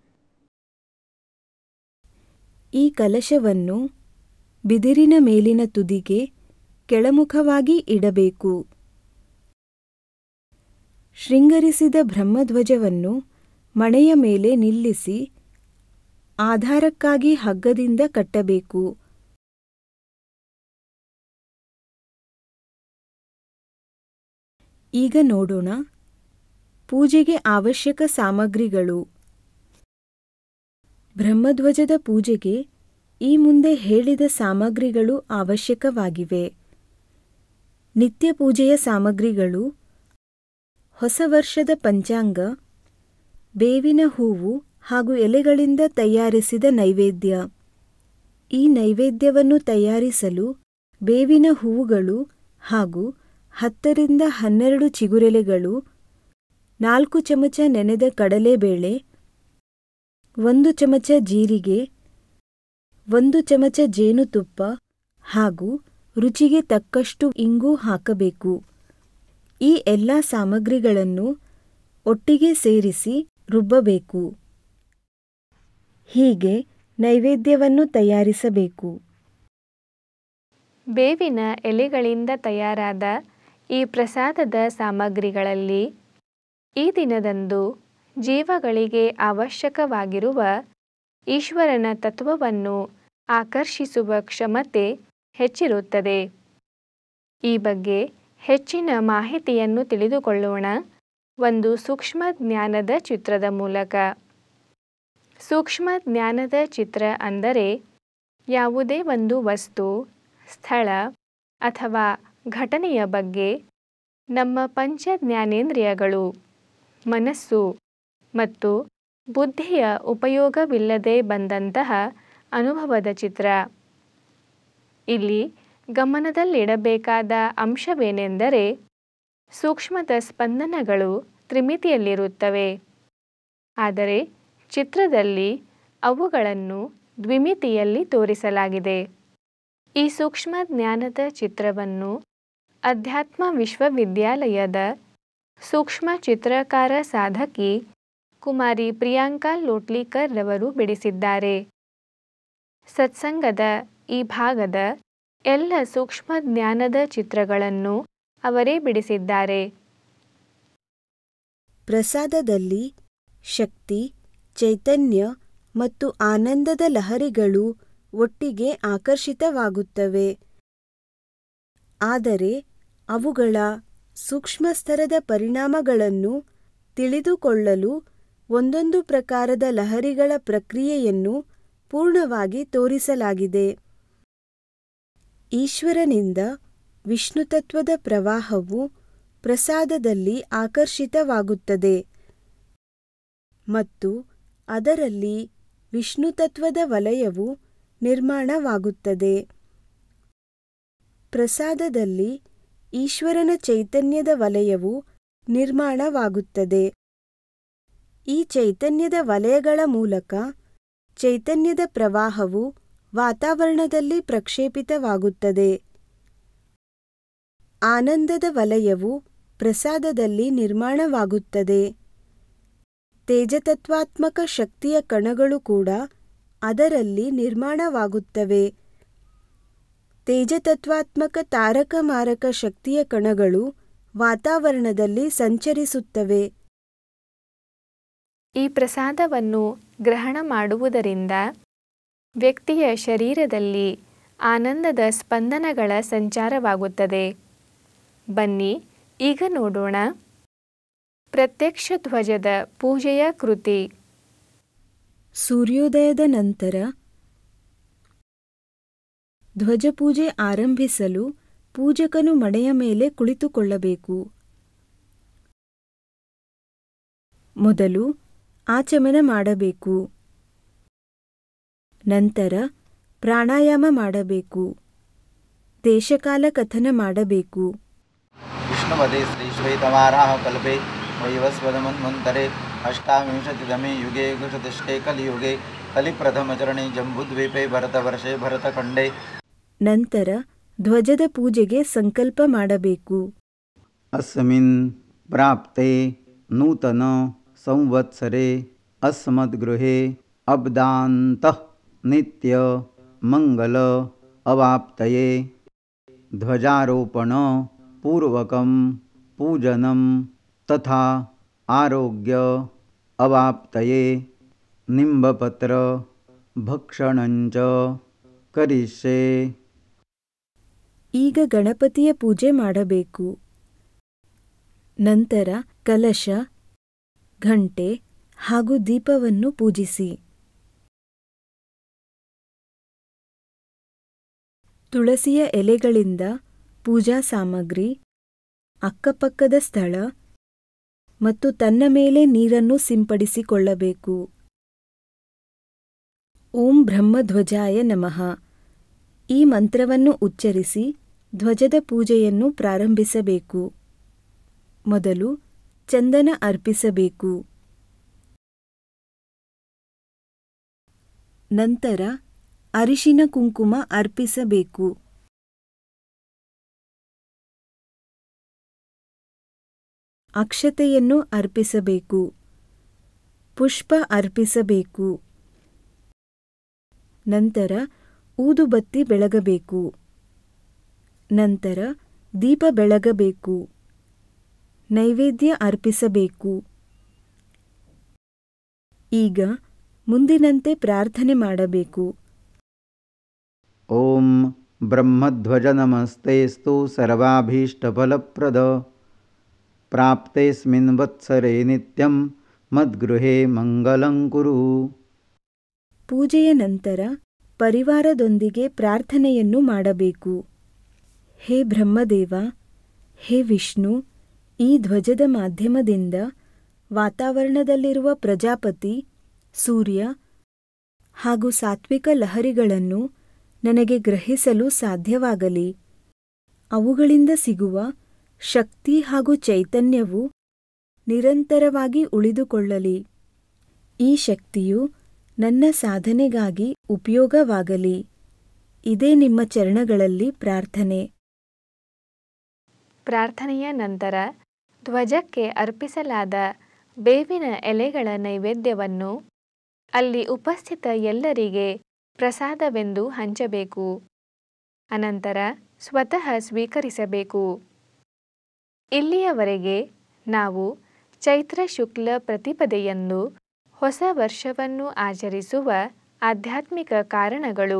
ಈ ಕಲಶವನ್ನು ಬಿದಿರಿನ ಮೇಲಿನ ತುದಿಗೆ ಕೆಳಮುಖವಾಗಿ ಇಡಬೇಕು ಶೃಂಗರಿಸಿದ ಬ್ರಹ್ಮಧ್ವಜವನ್ನು ಮಣೆಯ ಮೇಲೆ ನಿಲ್ಲಿಸಿ ಆಧಾರಕ್ಕಾಗಿ ಹಗ್ಗದಿಂದ ಕಟ್ಟಬೇಕು ಈಗ ನೋಡೋಣ ಪೂಜೆಗೆ ಅವಶ್ಯಕ ಸಾಮಗ್ರಿಗಳು ಬ್ರಹ್ಮಧ್ವಜದ ಪೂಜೆಗೆ ಈ ಮುಂದೆ ಹೇಳಿದ ಸಾಮಗ್ರಿಗಳು ಅವಶ್ಯಕವಾಗಿವೆ ನಿತ್ಯ ಪೂಜೆಯ ಸಾಮಗ್ರಿಗಳು ಹೊಸ ವರ್ಷದ ಪಂಚಾಂಗ ಬೇವಿನ ಹೂವು ಹಾಗೂ ಎಲೆಗಳಿಂದ ತಯಾರಿಸಿದ ನೈವೇದ್ಯ ಈ ನೈವೇದ್ಯವನ್ನು ತಯಾರಿಸಲು ಬೇವಿನ ಹೂವುಗಳು ಹಾಗೂ ಹತ್ತರಿಂದ ಹನ್ನೆರಡು ಚಿಗುರೆಲೆಗಳು ನಾಲ್ಕು ಚಮಚ ನೆನೆದ ಕಡಲೆಬೇಳೆ ಒಂದು ಚಮಚ ಜೀರಿಗೆ ಒಂದು ಚಮಚ ಜೇನುತುಪ್ಪ ಹಾಗೂ ರುಚಿಗೆ ತಕ್ಕಷ್ಟು ಇಂಗು ಹಾಕಬೇಕು ಈ ಎಲ್ಲ ಸಾಮಗ್ರಿಗಳನ್ನು ಒಟ್ಟಿಗೆ ಸೇರಿಸಿ ರುಬ್ಬಬೇಕು ಹೀಗೆ ನೈವೇದ್ಯವನ್ನು ತಯಾರಿಸಬೇಕು ಬೇವಿನ ಎಲೆಗಳಿಂದ ತಯಾರಾದ ಈ ಪ್ರಸಾದದ ಸಾಮಗ್ರಿಗಳಲ್ಲಿ ಈ ದಿನದಂದು ಜೀವಗಳಿಗೆ ಅವಶ್ಯಕವಾಗಿರುವ ಈಶ್ವರನ ತತ್ವವನ್ನು ಆಕರ್ಷಿಸುವ ಕ್ಷಮತೆ ಹೆಚ್ಚಿರುತ್ತದೆ ಈ ಬಗ್ಗೆ ಹೆಚ್ಚಿನ ಮಾಹಿತಿಯನ್ನು ತಿಳಿದುಕೊಳ್ಳೋಣ ಒಂದು ಸೂಕ್ಷ್ಮ ಜ್ಞಾನದ ಚಿತ್ರದ ಮೂಲಕ ಸೂಕ್ಷ್ಮ ಜ್ಞಾನದ ಚಿತ್ರ ಅಂದರೆ ಯಾವುದೇ ಒಂದು ವಸ್ತು ಸ್ಥಳ ಅಥವಾ ಘಟನೆಯ ಬಗ್ಗೆ ನಮ್ಮ ಪಂಚ ಜ್ಞಾನೇಂದ್ರಿಯಗಳು ಮನಸ್ಸು ಮತ್ತು ಬುದ್ಧಿಯ ಉಪಯೋಗವಿಲ್ಲದೆ ಬಂದಂತಹ ಅನುಭವದ ಚಿತ್ರ ಇಲ್ಲಿ ಗಮನದಲ್ಲಿಡಬೇಕಾದ ಅಂಶವೇನೆಂದರೆ ಸೂಕ್ಷ್ಮದ ಸ್ಪಂದನಗಳು ತ್ರಿಮಿತಿಯಲ್ಲಿರುತ್ತವೆ ಆದರೆ ಚಿತ್ರದಲ್ಲಿ ಅವುಗಳನ್ನು ದ್ವಿಮಿತಿಯಲ್ಲಿ ತೋರಿಸಲಾಗಿದೆ ಈ ಸೂಕ್ಷ್ಮ ಜ್ಞಾನದ ಚಿತ್ರವನ್ನು ಅಧ್ಯಾತ್ಮ ವಿಶ್ವವಿದ್ಯಾಲಯದ ಸೂಕ್ಷ್ಮ ಚಿತ್ರಕಾರ ಸಾಧಕಿ ಕುಮಾರಿ ಪ್ರಿಯಾಂಕಾ ಲೋಟ್ಲಿಕರ್ ರವರು ಬಿಡಿಸಿದ್ದಾರೆ ಸತ್ಸಂಗದ ಈ ಭಾಗದ ಎಲ್ಲ ಸೂಕ್ಷ್ಮ ಜ್ಞಾನದ ಚಿತ್ರಗಳನ್ನು ಅವರೇ ಬಿಡಿಸಿದ್ದಾರೆ ಪ್ರಸಾದದಲ್ಲಿ ಶಕ್ತಿ ಚೈತನ್ಯ ಮತ್ತು ಆನಂದದ ಲಹರಿಗಳು ಒಟ್ಟಿಗೆ ಆಕರ್ಷಿತವಾಗುತ್ತವೆ ಆದರೆ ಅವುಗಳ ಸೂಕ್ಷ್ಮಸ್ತರದ ಪರಿಣಾಮಗಳನ್ನು ತಿಳಿದುಕೊಳ್ಳಲು ಒಂದೊಂದು ಪ್ರಕಾರದ ಲಹರಿಗಳ ಪ್ರಕ್ರಿಯೆಯನ್ನು ಪೂರ್ಣವಾಗಿ ತೋರಿಸಲಾಗಿದೆ ಈಶ್ವರನಿಂದ ವಿಷ್ಣುತತ್ವದ ಪ್ರವಾಹವು ಪ್ರಸಾದದಲ್ಲಿ ಆಕರ್ಷಿತವಾಗುತ್ತದೆ ಮತ್ತು ಅದರಲ್ಲಿ ವಿಷ್ಣುತತ್ವದ ವಲಯವು ನಿರ್ಮಾಣವಾಗುತ್ತದೆ ಪ್ರಸಾದದಲ್ಲಿ ಈಶ್ವರನ ಚೈತನ್ಯದ ವಲಯವು ನಿರ್ಮಾಣವಾಗುತ್ತದೆ ಈ ಚೈತನ್ಯದ ವಲಯಗಳ ಮೂಲಕ ಚೈತನ್ಯದ ಪ್ರವಾಹವು ವಾತಾವರಣದಲ್ಲಿ ಪ್ರಕ್ಷೇಪಿತವಾಗುತ್ತದೆ ಆನಂದದ ವಲಯವು ಪ್ರಸಾದದಲ್ಲಿ ನಿರ್ಮಾಣವಾಗುತ್ತದೆ ತೇಜತತ್ವಾತ್ಮಕ ಶಕ್ತಿಯ ಕಣಗಳು ಕೂಡ ಅದರಲ್ಲಿ ನಿರ್ಮಾಣವಾಗುತ್ತವೆ ತೇಜತತ್ವಾತ್ಮಕ ತಾರಕ ಮಾರಕ ಶಕ್ತಿಯ ಕಣಗಳು ವಾತಾವರಣದಲ್ಲಿ ಸಂಚರಿಸುತ್ತವೆ ಈ ಪ್ರಸಾದವನ್ನು ಗ್ರಹಣ ಮಾಡುವುದರಿಂದ ವ್ಯಕ್ತಿಯ ಶರೀರದಲ್ಲಿ ಆನಂದದ ಸ್ಪಂದನಗಳ ಸಂಚಾರವಾಗುತ್ತದೆ ಬನ್ನಿ ಈಗ ನೋಡೋಣ ಪ್ರತ್ಯಕ್ಷ ಧ್ವಜದ ಪೂಜೆಯ ಕೃತಿ ಸೂರ್ಯೋದಯದ ನಂತರ ಧ್ವಜಪೂಜೆ ಆರಂಭಿಸಲು ಪೂಜಕನು ಮಣೆಯ ಮೇಲೆ ಕುಳಿತುಕೊಳ್ಳಬೇಕು ಮೊದಲು ಆಚಮನ ಮಾಡಬೇಕು ನಂತರ ಪ್ರಾಣಾಯಾಮ ಮಾಡಬೇಕು ದೇಶಕಾಲ ಕಥನ ಮಾಡಬೇಕು विष्णुपदे श्रीश्वेतवाराः कल्पे वैवस्वदमन्वन्तरे अष्टाविंशतितमे युगे युगचतुष्टे कलियुगे कलिप्रथमचरणे जम्बूद्वीपे भरतवर्षे भरतखण्डे ನಂತರ ಧ್ವಜದ ಪೂಜೆಗೆ ಸಂಕಲ್ಪ ಮಾಡಬೇಕು अस्मिन् प्राप्ते नूतन संवत्सरे अस्मद्गृहे अब्दान्तः नित्य मङ्गल अवाप्तये ध्वजारोपणपूर्वकं पूजनं तथा आरोग्य अवाप्तये निम्बपत्र भक्षणञ्च करिष्ये ಈಗ ಗಣಪತಿಯ ಪೂಜೆ ಮಾಡಬೇಕು ನಂತರ ಕಲಶ ಘಂಟೆ ಹಾಗೂ ದೀಪವನ್ನು ಪೂಜಿಸಿ ತುಳಸಿಯ ಎಲೆಗಳಿಂದ ಪೂಜಾ ಸಾಮಗ್ರಿ ಅಕ್ಕಪಕ್ಕದ ಸ್ಥಳ ಮತ್ತು ತನ್ನ ಮೇಲೆ ನೀರನ್ನು ಸಿಂಪಡಿಸಿಕೊಳ್ಳಬೇಕು ಓಂ ಬ್ರಹ್ಮಧ್ವಜಾಯ ನಮಃ ಈ ಮಂತ್ರವನ್ನು ಉಚ್ಚರಿಸಿ ಧ್ವಜದ ಪೂಜೆಯನ್ನು ಪ್ರಾರಂಭಿಸಬೇಕು ಮೊದಲು ಚಂದನ ಅರ್ಪಿಸಬೇಕು ನಂತರ ಅರಿಶಿನ ಕುಂಕುಮ ಅರ್ಪಿಸಬೇಕು ಅಕ್ಷತೆಯನ್ನು ಅರ್ಪಿಸಬೇಕು ಪುಷ್ಪ ಅರ್ಪಿಸಬೇಕು ನಂತರ ಊದುಬತ್ತಿ ಬೆಳಗಬೇಕು ನಂತರ ದೀಪ ಬೆಳಗಬೇಕು ನೈವೇದ್ಯ ಅರ್ಪಿಸಬೇಕು ಈಗ ಮುಂದಿನಂತೆ ಪ್ರಾರ್ಥನೆ ಮಾಡಬೇಕು ॐ ब्रह्मध्वजनमस्तेस्तु सर्वाभीष्टफलप्रद प्राप्तेऽस्मिन् वत्सरे नित्यं मद्गृहे मङ्गलं कुरु ಪೂಜೆಯ ನಂತರ ಪರಿವಾರದೊಂದಿಗೆ ಪ್ರಾರ್ಥನೆಯನ್ನು ಮಾಡಬೇಕು ಹೇ ಬ್ರಹ್ಮದೇವ ಹೇ ವಿಷ್ಣು ಈ ಧ್ವಜದ ಮಾಧ್ಯಮದಿಂದ ವಾತಾವರಣದಲ್ಲಿರುವ ಪ್ರಜಾಪತಿ ಸೂರ್ಯ ಹಾಗೂ ಸಾತ್ವಿಕ ಲಹರಿಗಳನ್ನು ನನಗೆ ಗ್ರಹಿಸಲು ಸಾಧ್ಯವಾಗಲಿ ಅವುಗಳಿಂದ ಸಿಗುವ ಶಕ್ತಿ ಹಾಗೂ ಚೈತನ್ಯವು ನಿರಂತರವಾಗಿ ಉಳಿದುಕೊಳ್ಳಲಿ ಈ ಶಕ್ತಿಯು ನನ್ನ ಸಾಧನೆಗಾಗಿ ಉಪಯೋಗವಾಗಲಿ ಇದೇ ನಿಮ್ಮ ಚರಣಗಳಲ್ಲಿ ಪ್ರಾರ್ಥನೆ ಪ್ರಾರ್ಥನೆಯ ನಂತರ ಧ್ವಜಕ್ಕೆ ಅರ್ಪಿಸಲಾದ ಬೇವಿನ ಎಲೆಗಳ ನೈವೇದ್ಯವನ್ನು ಅಲ್ಲಿ ಉಪಸ್ಥಿತ ಎಲ್ಲರಿಗೆ ಪ್ರಸಾದವೆಂದು ಹಂಚಬೇಕು ಅನಂತರ ಸ್ವತಃ ಸ್ವೀಕರಿಸಬೇಕು ಇಲ್ಲಿಯವರೆಗೆ ನಾವು ಚೈತ್ರ ಶುಕ್ಲ ಪ್ರತಿಪದೆಯಂದು ಹೊಸ ವರ್ಷವನ್ನು ಆಚರಿಸುವ ಆಧ್ಯಾತ್ಮಿಕ ಕಾರಣಗಳು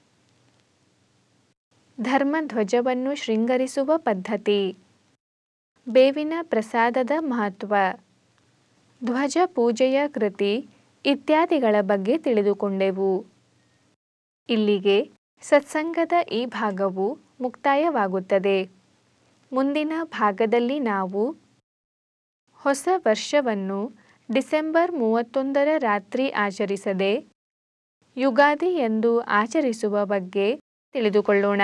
ಧರ್ಮಧ್ವಜವನ್ನು ಶೃಂಗರಿಸುವ ಪದ್ಧತಿ ಬೇವಿನ ಪ್ರಸಾದದ ಮಹತ್ವ ಧ್ವಜ ಪೂಜೆಯ ಕೃತಿ ಇತ್ಯಾದಿಗಳ ಬಗ್ಗೆ ತಿಳಿದುಕೊಂಡೆವು ಇಲ್ಲಿಗೆ ಸತ್ಸಂಗದ ಈ ಭಾಗವು ಮುಕ್ತಾಯವಾಗುತ್ತದೆ ಮುಂದಿನ ಭಾಗದಲ್ಲಿ ನಾವು ಹೊಸ ವರ್ಷವನ್ನು ಡಿಸೆಂಬರ್ ಮೂವತ್ತೊಂದರ ರಾತ್ರಿ ಆಚರಿಸದೆ ಯುಗಾದಿ ಎಂದು ಆಚರಿಸುವ ಬಗ್ಗೆ ತಿಳಿದುಕೊಳ್ಳೋಣ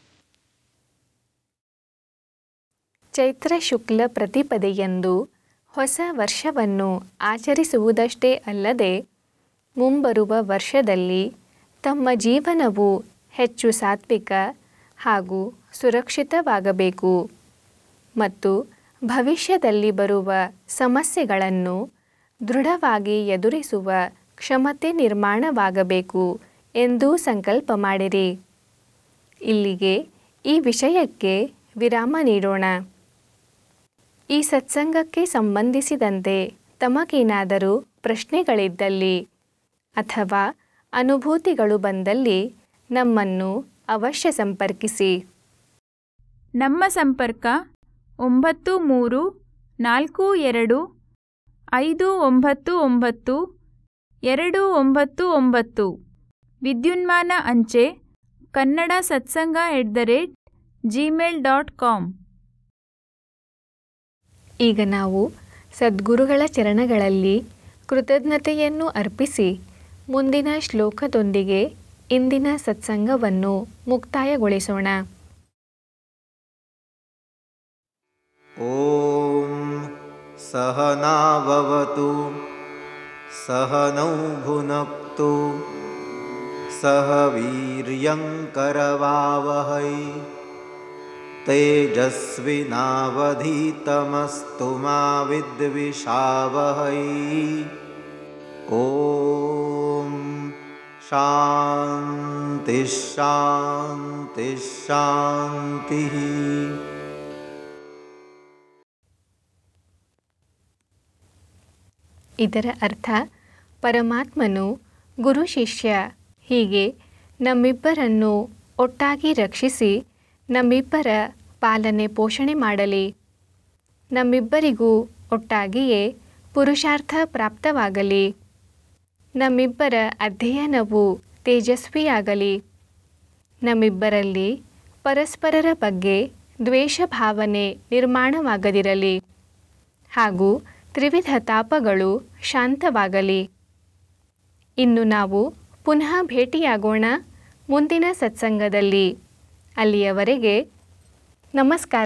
ಚೈತ್ರ ಶುಕ್ಲ ಪ್ರತಿಪದೆಯಂದು ಹೊಸ ವರ್ಷವನ್ನು ಆಚರಿಸುವುದಷ್ಟೇ ಅಲ್ಲದೆ ಮುಂಬರುವ ವರ್ಷದಲ್ಲಿ ತಮ್ಮ ಜೀವನವು ಹೆಚ್ಚು ಸಾತ್ವಿಕ ಹಾಗೂ ಸುರಕ್ಷಿತವಾಗಬೇಕು ಮತ್ತು ಭವಿಷ್ಯದಲ್ಲಿ ಬರುವ ಸಮಸ್ಯೆಗಳನ್ನು ದೃಢವಾಗಿ ಎದುರಿಸುವ ಕ್ಷಮತೆ ನಿರ್ಮಾಣವಾಗಬೇಕು ಎಂದು ಸಂಕಲ್ಪ ಮಾಡಿರಿ ಇಲ್ಲಿಗೆ ಈ ವಿಷಯಕ್ಕೆ ವಿರಾಮ ನೀಡೋಣ ಈ ಸತ್ಸಂಗಕ್ಕೆ ಸಂಬಂಧಿಸಿದಂತೆ ತಮಗೇನಾದರೂ ಪ್ರಶ್ನೆಗಳಿದ್ದಲ್ಲಿ ಅಥವಾ ಅನುಭೂತಿಗಳು ಬಂದಲ್ಲಿ ನಮ್ಮನ್ನು ಅವಶ್ಯ ಸಂಪರ್ಕಿಸಿ ನಮ್ಮ ಸಂಪರ್ಕ ಒಂಬತ್ತು ಮೂರು ನಾಲ್ಕು ಎರಡು ಐದು ಒಂಬತ್ತು ಒಂಬತ್ತು ಎರಡು ಒಂಬತ್ತು ಒಂಬತ್ತು ವಿದ್ಯುನ್ಮಾನ ಅಂಚೆ Kannada Satsang at the rate Gmail dot com ಈಗ ನಾವು ಸದ್ಗುರುಗಳ ಚರಣಗಳಲ್ಲಿ ಕೃತಜ್ಞತೆಯನ್ನು ಅರ್ಪಿಸಿ ಮುಂದಿನ ಶ್ಲೋಕದೊಂದಿಗೆ ಇಂದಿನ ಸತ್ಸಂಗವನ್ನು ಮುಕ್ತಾಯಗೊಳಿಸೋಣ ॐ सहनाववतु सहनौ भुनक्तु सह वीर्यङ्करवावहै तेजस्विनावधीतमस्तु मा विद्विषावहै ॐ शान्तिः शान्तिः शान्तिः ಇದರ ಅರ್ಥ ಪರಮಾತ್ಮನು ಗುರು ಶಿಷ್ಯ ಹೀಗೆ ನಮ್ಮಿಬ್ಬರನ್ನು ಒಟ್ಟಾಗಿ ರಕ್ಷಿಸಿ ನಮ್ಮಿಬ್ಬರ ಪಾಲನೆ ಪೋಷಣೆ ಮಾಡಲಿ ನಮ್ಮಿಬ್ಬರಿಗೂ ಒಟ್ಟಾಗಿಯೇ ಪುರುಷಾರ್ಥ ಪ್ರಾಪ್ತವಾಗಲಿ ನಮ್ಮಿಬ್ಬರ ಅಧ್ಯಯನವು ತೇಜಸ್ವಿಯಾಗಲಿ ನಮ್ಮಿಬ್ಬರಲ್ಲಿ ಪರಸ್ಪರರ ಬಗ್ಗೆ ದ್ವೇಷ ಭಾವನೆ ನಿರ್ಮಾಣವಾಗದಿರಲಿ ಹಾಗೂ ತ್ರಿವಿಧ ತಾಪಗಳು ಶಾಂತವಾಗಲಿ ಇನ್ನು ನಾವು ಪುನಃ ಭೇಟಿಯಾಗೋಣ ಮುಂದಿನ ಸತ್ಸಂಗದಲ್ಲಿ ಅಲ್ಲಿಯವರೆಗೆ ನಮಸ್ಕಾರ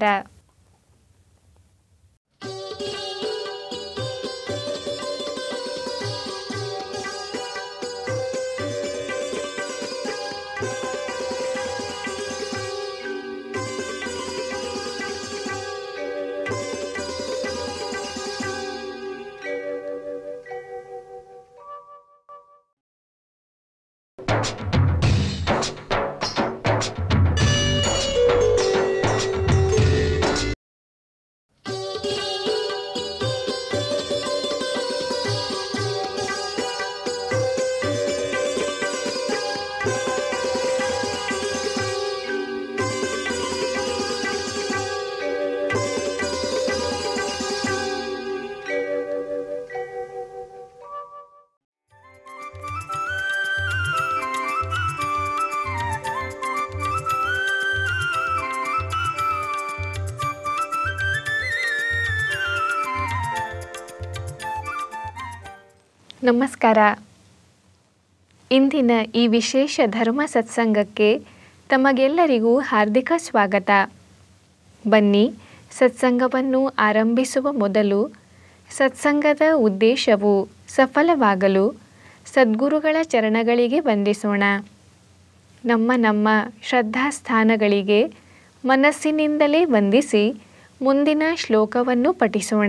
ನಮಸ್ಕಾರ ಇಂದಿನ ಈ ವಿಶೇಷ ಧರ್ಮ ಸತ್ಸಂಗಕ್ಕೆ ತಮಗೆಲ್ಲರಿಗೂ ಹಾರ್ದಿಕ ಸ್ವಾಗತ ಬನ್ನಿ ಸತ್ಸಂಗವನ್ನು ಆರಂಭಿಸುವ ಮೊದಲು ಸತ್ಸಂಗದ ಉದ್ದೇಶವು ಸಫಲವಾಗಲು ಸದ್ಗುರುಗಳ ಚರಣಗಳಿಗೆ ವಂದಿಸೋಣ ನಮ್ಮ ನಮ್ಮ ಶ್ರದ್ಧಾಸ್ಥಾನಗಳಿಗೆ ಮನಸ್ಸಿನಿಂದಲೇ ವಂದಿಸಿ ಮುಂದಿನ ಶ್ಲೋಕವನ್ನು ಪಠಿಸೋಣ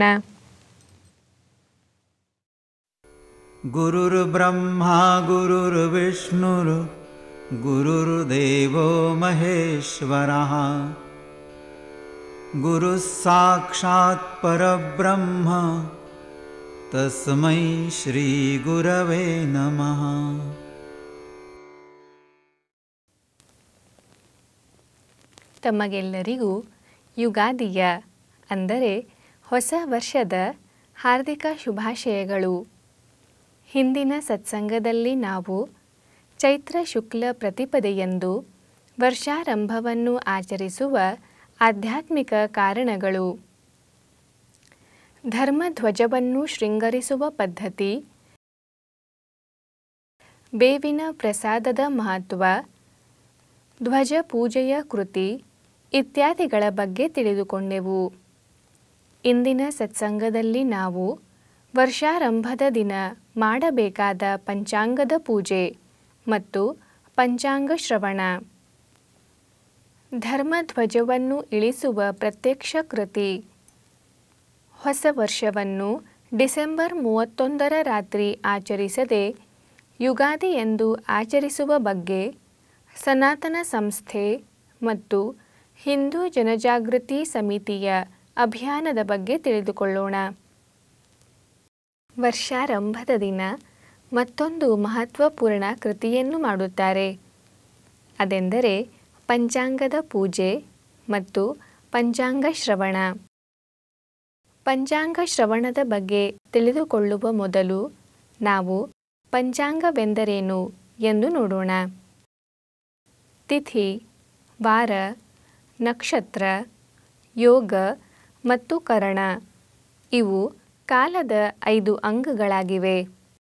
गुरुर्ब्रह्मा गुरुर्विष्णुर् गुरुर्देवो महेश्वरः गुरुः साक्षात् परब्रह्म तस्मै श्रीगुरवे नमः ತಮಗೆಲ್ಲರಿಗೂ ಯುಗಾದಿಯ ಅಂದರೆ ಹೊಸ ವರ್ಷದ ಹಾರ್ದಿಕ ಶುಭಾಶಯಗಳು ಹಿಂದಿನ ಸತ್ಸಂಗದಲ್ಲಿ ನಾವು ಚೈತ್ರ ಶುಕ್ಲ ಪ್ರತಿಪದೆಯಂದು ವರ್ಷಾರಂಭವನ್ನು ಆಚರಿಸುವ ಆಧ್ಯಾತ್ಮಿಕ ಕಾರಣಗಳು ಧರ್ಮಧ್ವಜವನ್ನು ಶೃಂಗರಿಸುವ ಪದ್ಧತಿ ಬೇವಿನ ಪ್ರಸಾದದ ಮಹತ್ವ ಧ್ವಜ ಪೂಜೆಯ ಕೃತಿ ಇತ್ಯಾದಿಗಳ ಬಗ್ಗೆ ತಿಳಿದುಕೊಂಡೆವು ಇಂದಿನ ಸತ್ಸಂಗದಲ್ಲಿ ನಾವು ವರ್ಷಾರಂಭದ ದಿನ ಮಾಡಬೇಕಾದ ಪಂಚಾಂಗದ ಪೂಜೆ ಮತ್ತು ಪಂಚಾಂಗ ಶ್ರವಣ ಧರ್ಮಧ್ವಜವನ್ನು ಇಳಿಸುವ ಪ್ರತ್ಯಕ್ಷ ಕೃತಿ ಹೊಸ ವರ್ಷವನ್ನು ಡಿಸೆಂಬರ್ ಮೂವತ್ತೊಂದರ ರಾತ್ರಿ ಆಚರಿಸದೆ ಯುಗಾದಿ ಎಂದು ಆಚರಿಸುವ ಬಗ್ಗೆ ಸನಾತನ ಸಂಸ್ಥೆ ಮತ್ತು ಹಿಂದೂ ಜನಜಾಗೃತಿ ಸಮಿತಿಯ ಅಭಿಯಾನದ ಬಗ್ಗೆ ತಿಳಿದುಕೊಳ್ಳೋಣ ವರ್ಷಾರಂಭದ ದಿನ ಮತ್ತೊಂದು ಮಹತ್ವಪೂರ್ಣ ಕೃತಿಯನ್ನು ಮಾಡುತ್ತಾರೆ ಅದೆಂದರೆ ಪಂಚಾಂಗದ ಪೂಜೆ ಮತ್ತು ಪಂಚಾಂಗ ಶ್ರವಣ ಪಂಚಾಂಗ ಶ್ರವಣದ ಬಗ್ಗೆ ತಿಳಿದುಕೊಳ್ಳುವ ಮೊದಲು ನಾವು ಪಂಚಾಂಗವೆಂದರೇನು ಎಂದು ನೋಡೋಣ ತಿಥಿ ವಾರ ನಕ್ಷತ್ರ ಯೋಗ ಮತ್ತು ಕರಣ ಇವು ಕಾಲದ ಐದು ಅಂಗಗಳಾಗಿವೆ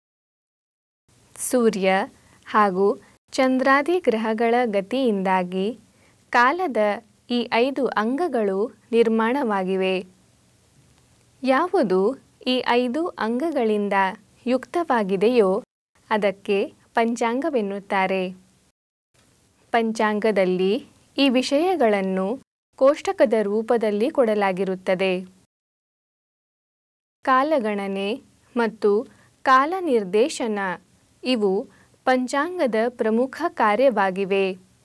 ಸೂರ್ಯ ಹಾಗೂ ಚಂದ್ರಾದಿ ಗ್ರಹಗಳ ಗತಿಯಿಂದಾಗಿ ಕಾಲದ ಈ ಐದು ಅಂಗಗಳು ನಿರ್ಮಾಣವಾಗಿವೆ ಯಾವುದು ಈ ಐದು ಅಂಗಗಳಿಂದ ಯುಕ್ತವಾಗಿದೆಯೋ ಅದಕ್ಕೆ ಪಂಚಾಂಗವೆನ್ನುತ್ತಾರೆ ಪಂಚಾಂಗದಲ್ಲಿ ಈ ವಿಷಯಗಳನ್ನು ಕೋಷ್ಟಕದ ರೂಪದಲ್ಲಿ ಕೊಡಲಾಗಿರುತ್ತದೆ ಕಾಲಗಣನೆ ಮತ್ತು ಕಾಲ ನಿರ್ದೇಶನ ಇವು ಪಂಚಾಂಗದ ಪ್ರಮುಖ ಕಾರ್ಯವಾಗಿವೆ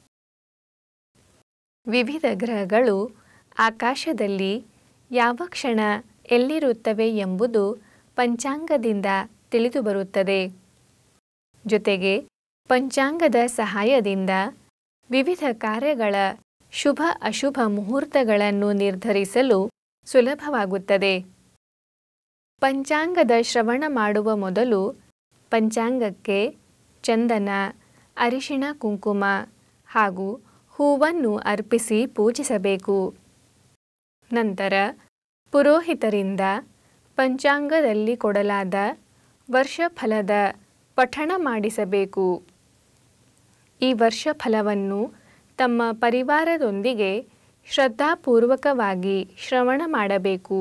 ವಿವಿಧ ಗ್ರಹಗಳು ಆಕಾಶದಲ್ಲಿ ಯಾವ ಕ್ಷಣ ಎಲ್ಲಿರುತ್ತವೆ ಎಂಬುದು ಪಂಚಾಂಗದಿಂದ ತಿಳಿದುಬರುತ್ತದೆ ಜೊತೆಗೆ ಪಂಚಾಂಗದ ಸಹಾಯದಿಂದ ವಿವಿಧ ಕಾರ್ಯಗಳ ಶುಭ ಅಶುಭ ಮುಹೂರ್ತಗಳನ್ನು ನಿರ್ಧರಿಸಲು ಸುಲಭವಾಗುತ್ತದೆ ಪಂಚಾಂಗದ ಶ್ರವಣ ಮಾಡುವ ಮೊದಲು ಪಂಚಾಂಗಕ್ಕೆ ಚಂದನ ಅರಿಶಿಣ ಕುಂಕುಮ ಹಾಗೂ ಹೂವನ್ನು ಅರ್ಪಿಸಿ ಪೂಜಿಸಬೇಕು ನಂತರ ಪುರೋಹಿತರಿಂದ ಪಂಚಾಂಗದಲ್ಲಿ ಕೊಡಲಾದ ವರ್ಷಫಲದ ಪಠಣ ಮಾಡಿಸಬೇಕು ಈ ವರ್ಷಫಲವನ್ನು ತಮ್ಮ ಪರಿವಾರದೊಂದಿಗೆ ಶ್ರದ್ಧಾಪೂರ್ವಕವಾಗಿ ಶ್ರವಣ ಮಾಡಬೇಕು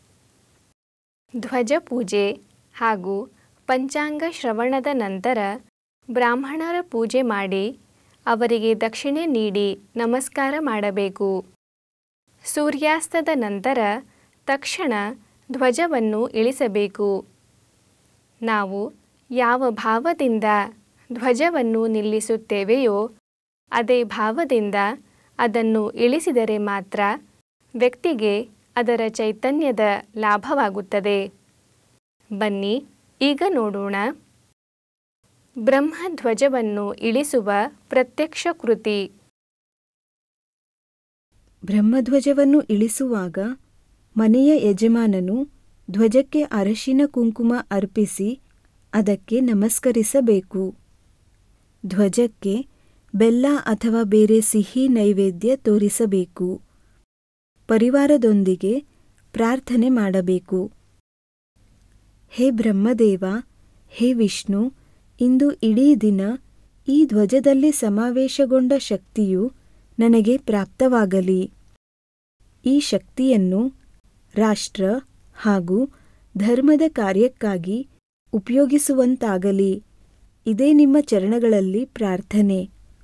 ಧ್ವಜ ಪೂಜೆ ಹಾಗೂ ಪಂಚಾಂಗ ಶ್ರವಣದ ನಂತರ ಬ್ರಾಹ್ಮಣರ ಪೂಜೆ ಮಾಡಿ ಅವರಿಗೆ ದಕ್ಷಿಣೆ ನೀಡಿ ನಮಸ್ಕಾರ ಮಾಡಬೇಕು ಸೂರ್ಯಾಸ್ತದ ನಂತರ ತಕ್ಷಣ ಧ್ವಜವನ್ನು ಇಳಿಸಬೇಕು ನಾವು ಯಾವ ಭಾವದಿಂದ ಧ್ವಜವನ್ನು ನಿಲ್ಲಿಸುತ್ತೇವೆಯೋ ಅದೇ ಭಾವದಿಂದ ಅದನ್ನು ಇಳಿಸಿದರೆ ಮಾತ್ರ ವ್ಯಕ್ತಿಗೆ ಅದರ ಚೈತನ್ಯದ ಲಾಭವಾಗುತ್ತದೆ ಬನ್ನಿ ಈಗ ನೋಡೋಣ ಬ್ರಹ್ಮಧ್ವಜವನ್ನು ಇಳಿಸುವ ಪ್ರತ್ಯಕ್ಷ ಕೃತಿ ಬ್ರಹ್ಮಧ್ವಜವನ್ನು ಇಳಿಸುವಾಗ ಮನೆಯ ಯಜಮಾನನು ಧ್ವಜಕ್ಕೆ ಅರಶಿನ ಕುಂಕುಮ ಅರ್ಪಿಸಿ ಅದಕ್ಕೆ ನಮಸ್ಕರಿಸಬೇಕು ಧ್ವಜಕ್ಕೆ ಬೆಲ್ಲ ಅಥವಾ ಬೇರೆ ಸಿಹಿ ನೈವೇದ್ಯ ತೋರಿಸಬೇಕು ಪರಿವಾರದೊಂದಿಗೆ ಪ್ರಾರ್ಥನೆ ಮಾಡಬೇಕು ಹೇ ಬ್ರಹ್ಮದೇವ ಹೇ ವಿಷ್ಣು ಇಂದು ಇಡೀ ದಿನ ಈ ಧ್ವಜದಲ್ಲಿ ಸಮಾವೇಶಗೊಂಡ ಶಕ್ತಿಯು ನನಗೆ ಪ್ರಾಪ್ತವಾಗಲಿ ಈ ಶಕ್ತಿಯನ್ನು ರಾಷ್ಟ್ರ ಹಾಗೂ ಧರ್ಮದ ಕಾರ್ಯಕ್ಕಾಗಿ ಉಪಯೋಗಿಸುವಂತಾಗಲಿ ಇದೇ ನಿಮ್ಮ ಚರಣಗಳಲ್ಲಿ ಪ್ರಾರ್ಥನೆ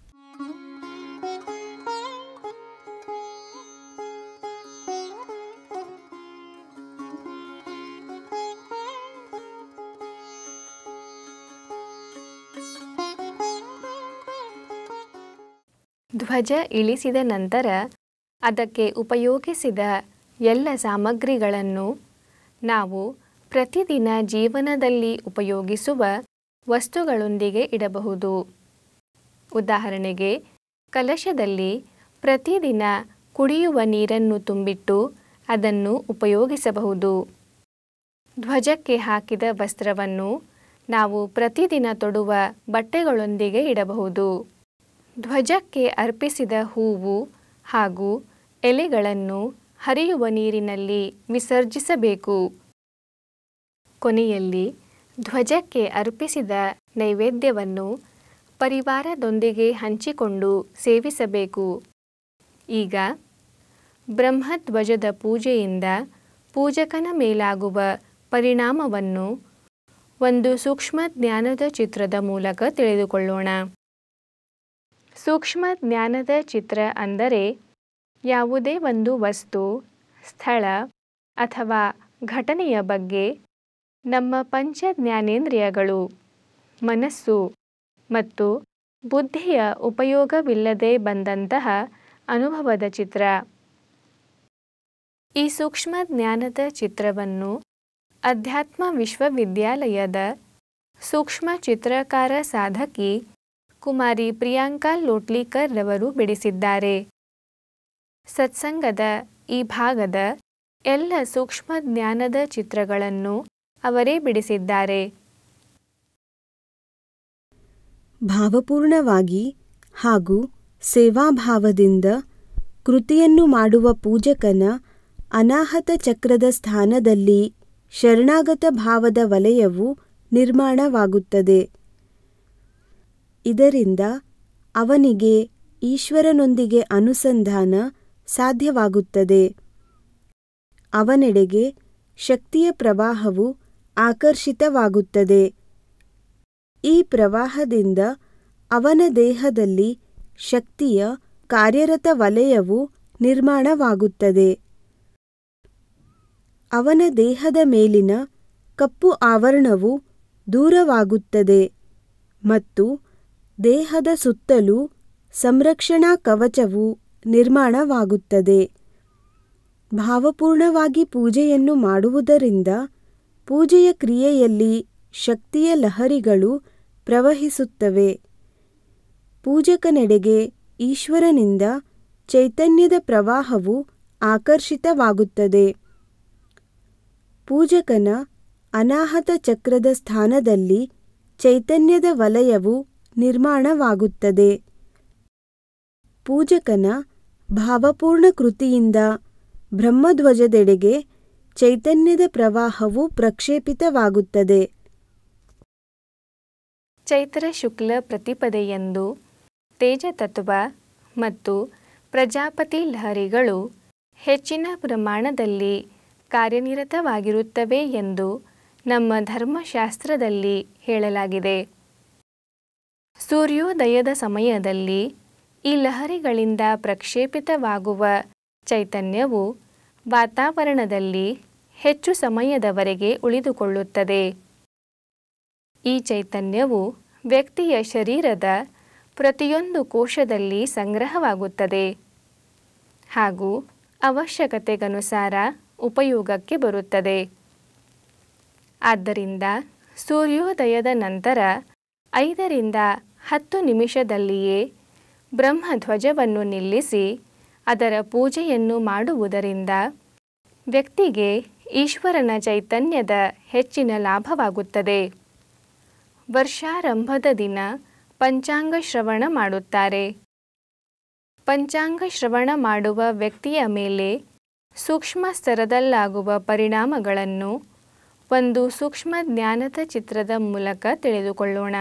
ಧ್ವಜ ಇಳಿಸಿದ ನಂತರ ಅದಕ್ಕೆ ಉಪಯೋಗಿಸಿದ ಎಲ್ಲ ಸಾಮಗ್ರಿಗಳನ್ನು ನಾವು ಪ್ರತಿದಿನ ಜೀವನದಲ್ಲಿ ಉಪಯೋಗಿಸುವ ವಸ್ತುಗಳೊಂದಿಗೆ ಇಡಬಹುದು ಉದಾಹರಣೆಗೆ ಕಲಶದಲ್ಲಿ ಪ್ರತಿದಿನ ಕುಡಿಯುವ ನೀರನ್ನು ತುಂಬಿಟ್ಟು ಅದನ್ನು ಉಪಯೋಗಿಸಬಹುದು ಧ್ವಜಕ್ಕೆ ಹಾಕಿದ ವಸ್ತ್ರವನ್ನು ನಾವು ಪ್ರತಿದಿನ ತೊಡುವ ಬಟ್ಟೆಗಳೊಂದಿಗೆ ಇಡಬಹುದು ಧ್ವಜಕ್ಕೆ ಅರ್ಪಿಸಿದ ಹೂವು ಹಾಗೂ ಎಲೆಗಳನ್ನು ಹರಿಯುವ ನೀರಿನಲ್ಲಿ ವಿಸರ್ಜಿಸಬೇಕು ಕೊನೆಯಲ್ಲಿ ಧ್ವಜಕ್ಕೆ ಅರ್ಪಿಸಿದ ನೈವೇದ್ಯವನ್ನು ಪರಿವಾರದೊಂದಿಗೆ ಹಂಚಿಕೊಂಡು ಸೇವಿಸಬೇಕು ಈಗ ಬ್ರಹ್ಮಧ್ವಜದ ಪೂಜೆಯಿಂದ ಪೂಜಕನ ಮೇಲಾಗುವ ಪರಿಣಾಮವನ್ನು ಒಂದು ಸೂಕ್ಷ್ಮ ಜ್ಞಾನದ ಚಿತ್ರದ ಮೂಲಕ ತಿಳಿದುಕೊಳ್ಳೋಣ ಸೂಕ್ಷ್ಮ ಜ್ಞಾನದ ಚಿತ್ರ ಅಂದರೆ ಯಾವುದೇ ಒಂದು ವಸ್ತು ಸ್ಥಳ ಅಥವಾ ಘಟನೆಯ ಬಗ್ಗೆ ನಮ್ಮ ಪಂಚ ಜ್ಞಾನೇಂದ್ರಿಯಗಳು ಮನಸ್ಸು ಮತ್ತು ಬುದ್ಧಿಯ ಉಪಯೋಗವಿಲ್ಲದೆ ಬಂದಂತಹ ಅನುಭವದ ಚಿತ್ರ ಈ ಸೂಕ್ಷ್ಮ ಜ್ಞಾನದ ಚಿತ್ರವನ್ನು ಅಧ್ಯಾತ್ಮ ವಿಶ್ವವಿದ್ಯಾಲಯದ ಸೂಕ್ಷ್ಮ ಚಿತ್ರಕಾರ ಸಾಧಕಿ ಕುಮಾರಿ ಪ್ರಿಯಾಂಕಾ ಲೋಟ್ಲಿಕರ್ ರವರು ಬಿಡಿಸಿದ್ದಾರೆ ಸತ್ಸಂಗದ ಈ ಭಾಗದ ಎಲ್ಲ ಸೂಕ್ಷ್ಮ ಜ್ಞಾನದ ಚಿತ್ರಗಳನ್ನು ಅವರೇ ಬಿಡಿಸಿದ್ದಾರೆ ಭಾವಪೂರ್ಣವಾಗಿ ಹಾಗೂ ಸೇವಾಭಾವದಿಂದ ಕೃತಿಯನ್ನು ಮಾಡುವ ಪೂಜಕನ ಅನಾಹತ ಚಕ್ರದ ಸ್ಥಾನದಲ್ಲಿ ಶರಣಾಗತ ಭಾವದ ವಲಯವು ನಿರ್ಮಾಣವಾಗುತ್ತದೆ ಇದರಿಂದ ಅವನಿಗೆ ಈಶ್ವರನೊಂದಿಗೆ ಅನುಸಂಧಾನ ಸಾಧ್ಯವಾಗುತ್ತದೆ ಅವನೆಡೆಗೆ ಶಕ್ತಿಯ ಪ್ರವಾಹವು ಆಕರ್ಷಿತವಾಗುತ್ತದೆ ಈ ಪ್ರವಾಹದಿಂದ ಅವನ ದೇಹದಲ್ಲಿ ಶಕ್ತಿಯ ಕಾರ್ಯರತ ವಲಯವು ನಿರ್ಮಾಣವಾಗುತ್ತದೆ ಅವನ ದೇಹದ ಮೇಲಿನ ಕಪ್ಪು ಆವರಣವು ದೂರವಾಗುತ್ತದೆ ಮತ್ತು ದೇಹದ ಸುತ್ತಲೂ ಸಂರಕ್ಷಣಾ ಕವಚವು ನಿರ್ಮಾಣವಾಗುತ್ತದೆ ಭಾವಪೂರ್ಣವಾಗಿ ಪೂಜೆಯನ್ನು ಮಾಡುವುದರಿಂದ ಪೂಜೆಯ ಕ್ರಿಯೆಯಲ್ಲಿ ಶಕ್ತಿಯ ಲಹರಿಗಳು ಪ್ರವಹಿಸುತ್ತವೆ ಪೂಜಕನೆಡೆಗೆ ಈಶ್ವರನಿಂದ ಚೈತನ್ಯದ ಪ್ರವಾಹವು ಆಕರ್ಷಿತವಾಗುತ್ತದೆ ಪೂಜಕನ ಅನಾಹತ ಚಕ್ರದ ಸ್ಥಾನದಲ್ಲಿ ಚೈತನ್ಯದ ವಲಯವು ನಿರ್ಮಾಣವಾಗುತ್ತದೆ ಪೂಜಕನ ಭಾವಪೂರ್ಣ ಕೃತಿಯಿಂದ ಬ್ರಹ್ಮಧ್ವಜದೆಡೆಗೆ ಚೈತನ್ಯದ ಪ್ರವಾಹವು ಪ್ರಕ್ಷೇಪಿತವಾಗುತ್ತದೆ ಚೈತ್ರ ಶುಕ್ಲ ಪ್ರತಿಪದೆಯಂದು ತೇಜತತ್ವ ಮತ್ತು ಪ್ರಜಾಪತಿ ಲಹರಿಗಳು ಹೆಚ್ಚಿನ ಪ್ರಮಾಣದಲ್ಲಿ ಕಾರ್ಯನಿರತವಾಗಿರುತ್ತವೆ ಎಂದು ನಮ್ಮ ಧರ್ಮಶಾಸ್ತ್ರದಲ್ಲಿ ಹೇಳಲಾಗಿದೆ ಸೂರ್ಯೋದಯದ ಸಮಯದಲ್ಲಿ ಈ ಲಹರಿಗಳಿಂದ ಪ್ರಕ್ಷೇಪಿತವಾಗುವ ಚೈತನ್ಯವು ವಾತಾವರಣದಲ್ಲಿ ಹೆಚ್ಚು ಸಮಯದವರೆಗೆ ಉಳಿದುಕೊಳ್ಳುತ್ತದೆ ಈ ಚೈತನ್ಯವು ವ್ಯಕ್ತಿಯ ಶರೀರದ ಪ್ರತಿಯೊಂದು ಕೋಶದಲ್ಲಿ ಸಂಗ್ರಹವಾಗುತ್ತದೆ ಹಾಗೂ ಅವಶ್ಯಕತೆಗನುಸಾರ ಉಪಯೋಗಕ್ಕೆ ಬರುತ್ತದೆ ಆದ್ದರಿಂದ ಸೂರ್ಯೋದಯದ ನಂತರ ಐದರಿಂದ ಹತ್ತು ನಿಮಿಷದಲ್ಲಿಯೇ ಬ್ರಹ್ಮಧ್ವಜವನ್ನು ನಿಲ್ಲಿಸಿ ಅದರ ಪೂಜೆಯನ್ನು ಮಾಡುವುದರಿಂದ ವ್ಯಕ್ತಿಗೆ ಈಶ್ವರನ ಚೈತನ್ಯದ ಹೆಚ್ಚಿನ ಲಾಭವಾಗುತ್ತದೆ ವರ್ಷಾರಂಭದ ದಿನ ಪಂಚಾಂಗ ಶ್ರವಣ ಮಾಡುತ್ತಾರೆ ಪಂಚಾಂಗ ಶ್ರವಣ ಮಾಡುವ ವ್ಯಕ್ತಿಯ ಮೇಲೆ ಸೂಕ್ಷ್ಮ ಸ್ತರದಲ್ಲಾಗುವ ಪರಿಣಾಮಗಳನ್ನು ಒಂದು ಸೂಕ್ಷ್ಮ ಜ್ಞಾನದ ಚಿತ್ರದ ಮೂಲಕ ತಿಳಿದುಕೊಳ್ಳೋಣ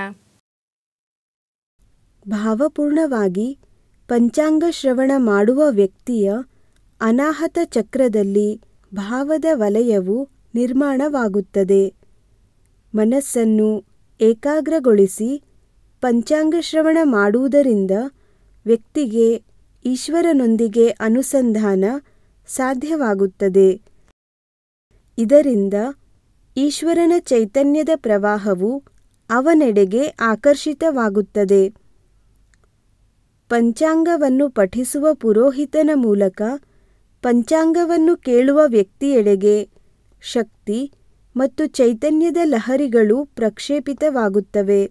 ಭಾವಪೂರ್ಣವಾಗಿ ಪಂಚಾಂಗ ಶ್ರವಣ ಮಾಡುವ ವ್ಯಕ್ತಿಯ ಅನಾಹತ ಚಕ್ರದಲ್ಲಿ ಭಾವದ ವಲಯವು ನಿರ್ಮಾಣವಾಗುತ್ತದೆ ಮನಸ್ಸನ್ನು ಏಕಾಗ್ರಗೊಳಿಸಿ ಪಂಚಾಂಗ ಶ್ರವಣ ಮಾಡುವುದರಿಂದ ವ್ಯಕ್ತಿಗೆ ಈಶ್ವರನೊಂದಿಗೆ ಅನುಸಂಧಾನ ಸಾಧ್ಯವಾಗುತ್ತದೆ ಇದರಿಂದ ಈಶ್ವರನ ಚೈತನ್ಯದ ಪ್ರವಾಹವು ಅವನೆಡೆಗೆ ಆಕರ್ಷಿತವಾಗುತ್ತದೆ ಪಂಚಾಂಗವನ್ನು ಪಠಿಸುವ ಪುರೋಹಿತನ ಮೂಲಕ ಪಂಚಾಂಗವನ್ನು ಕೇಳುವ ವ್ಯಕ್ತಿಯೆಡೆಗೆ ಶಕ್ತಿ ಮತ್ತು ಚೈತನ್ಯದ ಲಹರಿಗಳು ಪ್ರಕ್ಷೇಪಿತವಾಗುತ್ತವೆ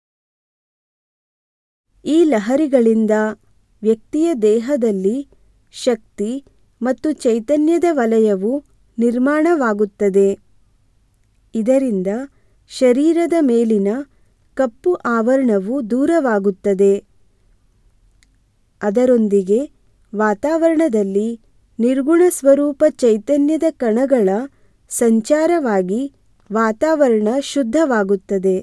ಈ ಲಹರಿಗಳಿಂದ ವ್ಯಕ್ತಿಯ ದೇಹದಲ್ಲಿ ಶಕ್ತಿ ಮತ್ತು ಚೈತನ್ಯದ ವಲಯವು ನಿರ್ಮಾಣವಾಗುತ್ತದೆ ಇದರಿಂದ ಶರೀರದ ಮೇಲಿನ ಕಪ್ಪು ಆವರಣವು ದೂರವಾಗುತ್ತದೆ ಅದರೊಂದಿಗೆ ವಾತಾವರಣದಲ್ಲಿ ನಿರ್ಗುಣ ಸ್ವರೂಪ ಚೈತನ್ಯದ ಕಣಗಳ ಸಂಚಾರವಾಗಿ ವಾತಾವರಣ ಶುದ್ಧವಾಗುತ್ತದೆ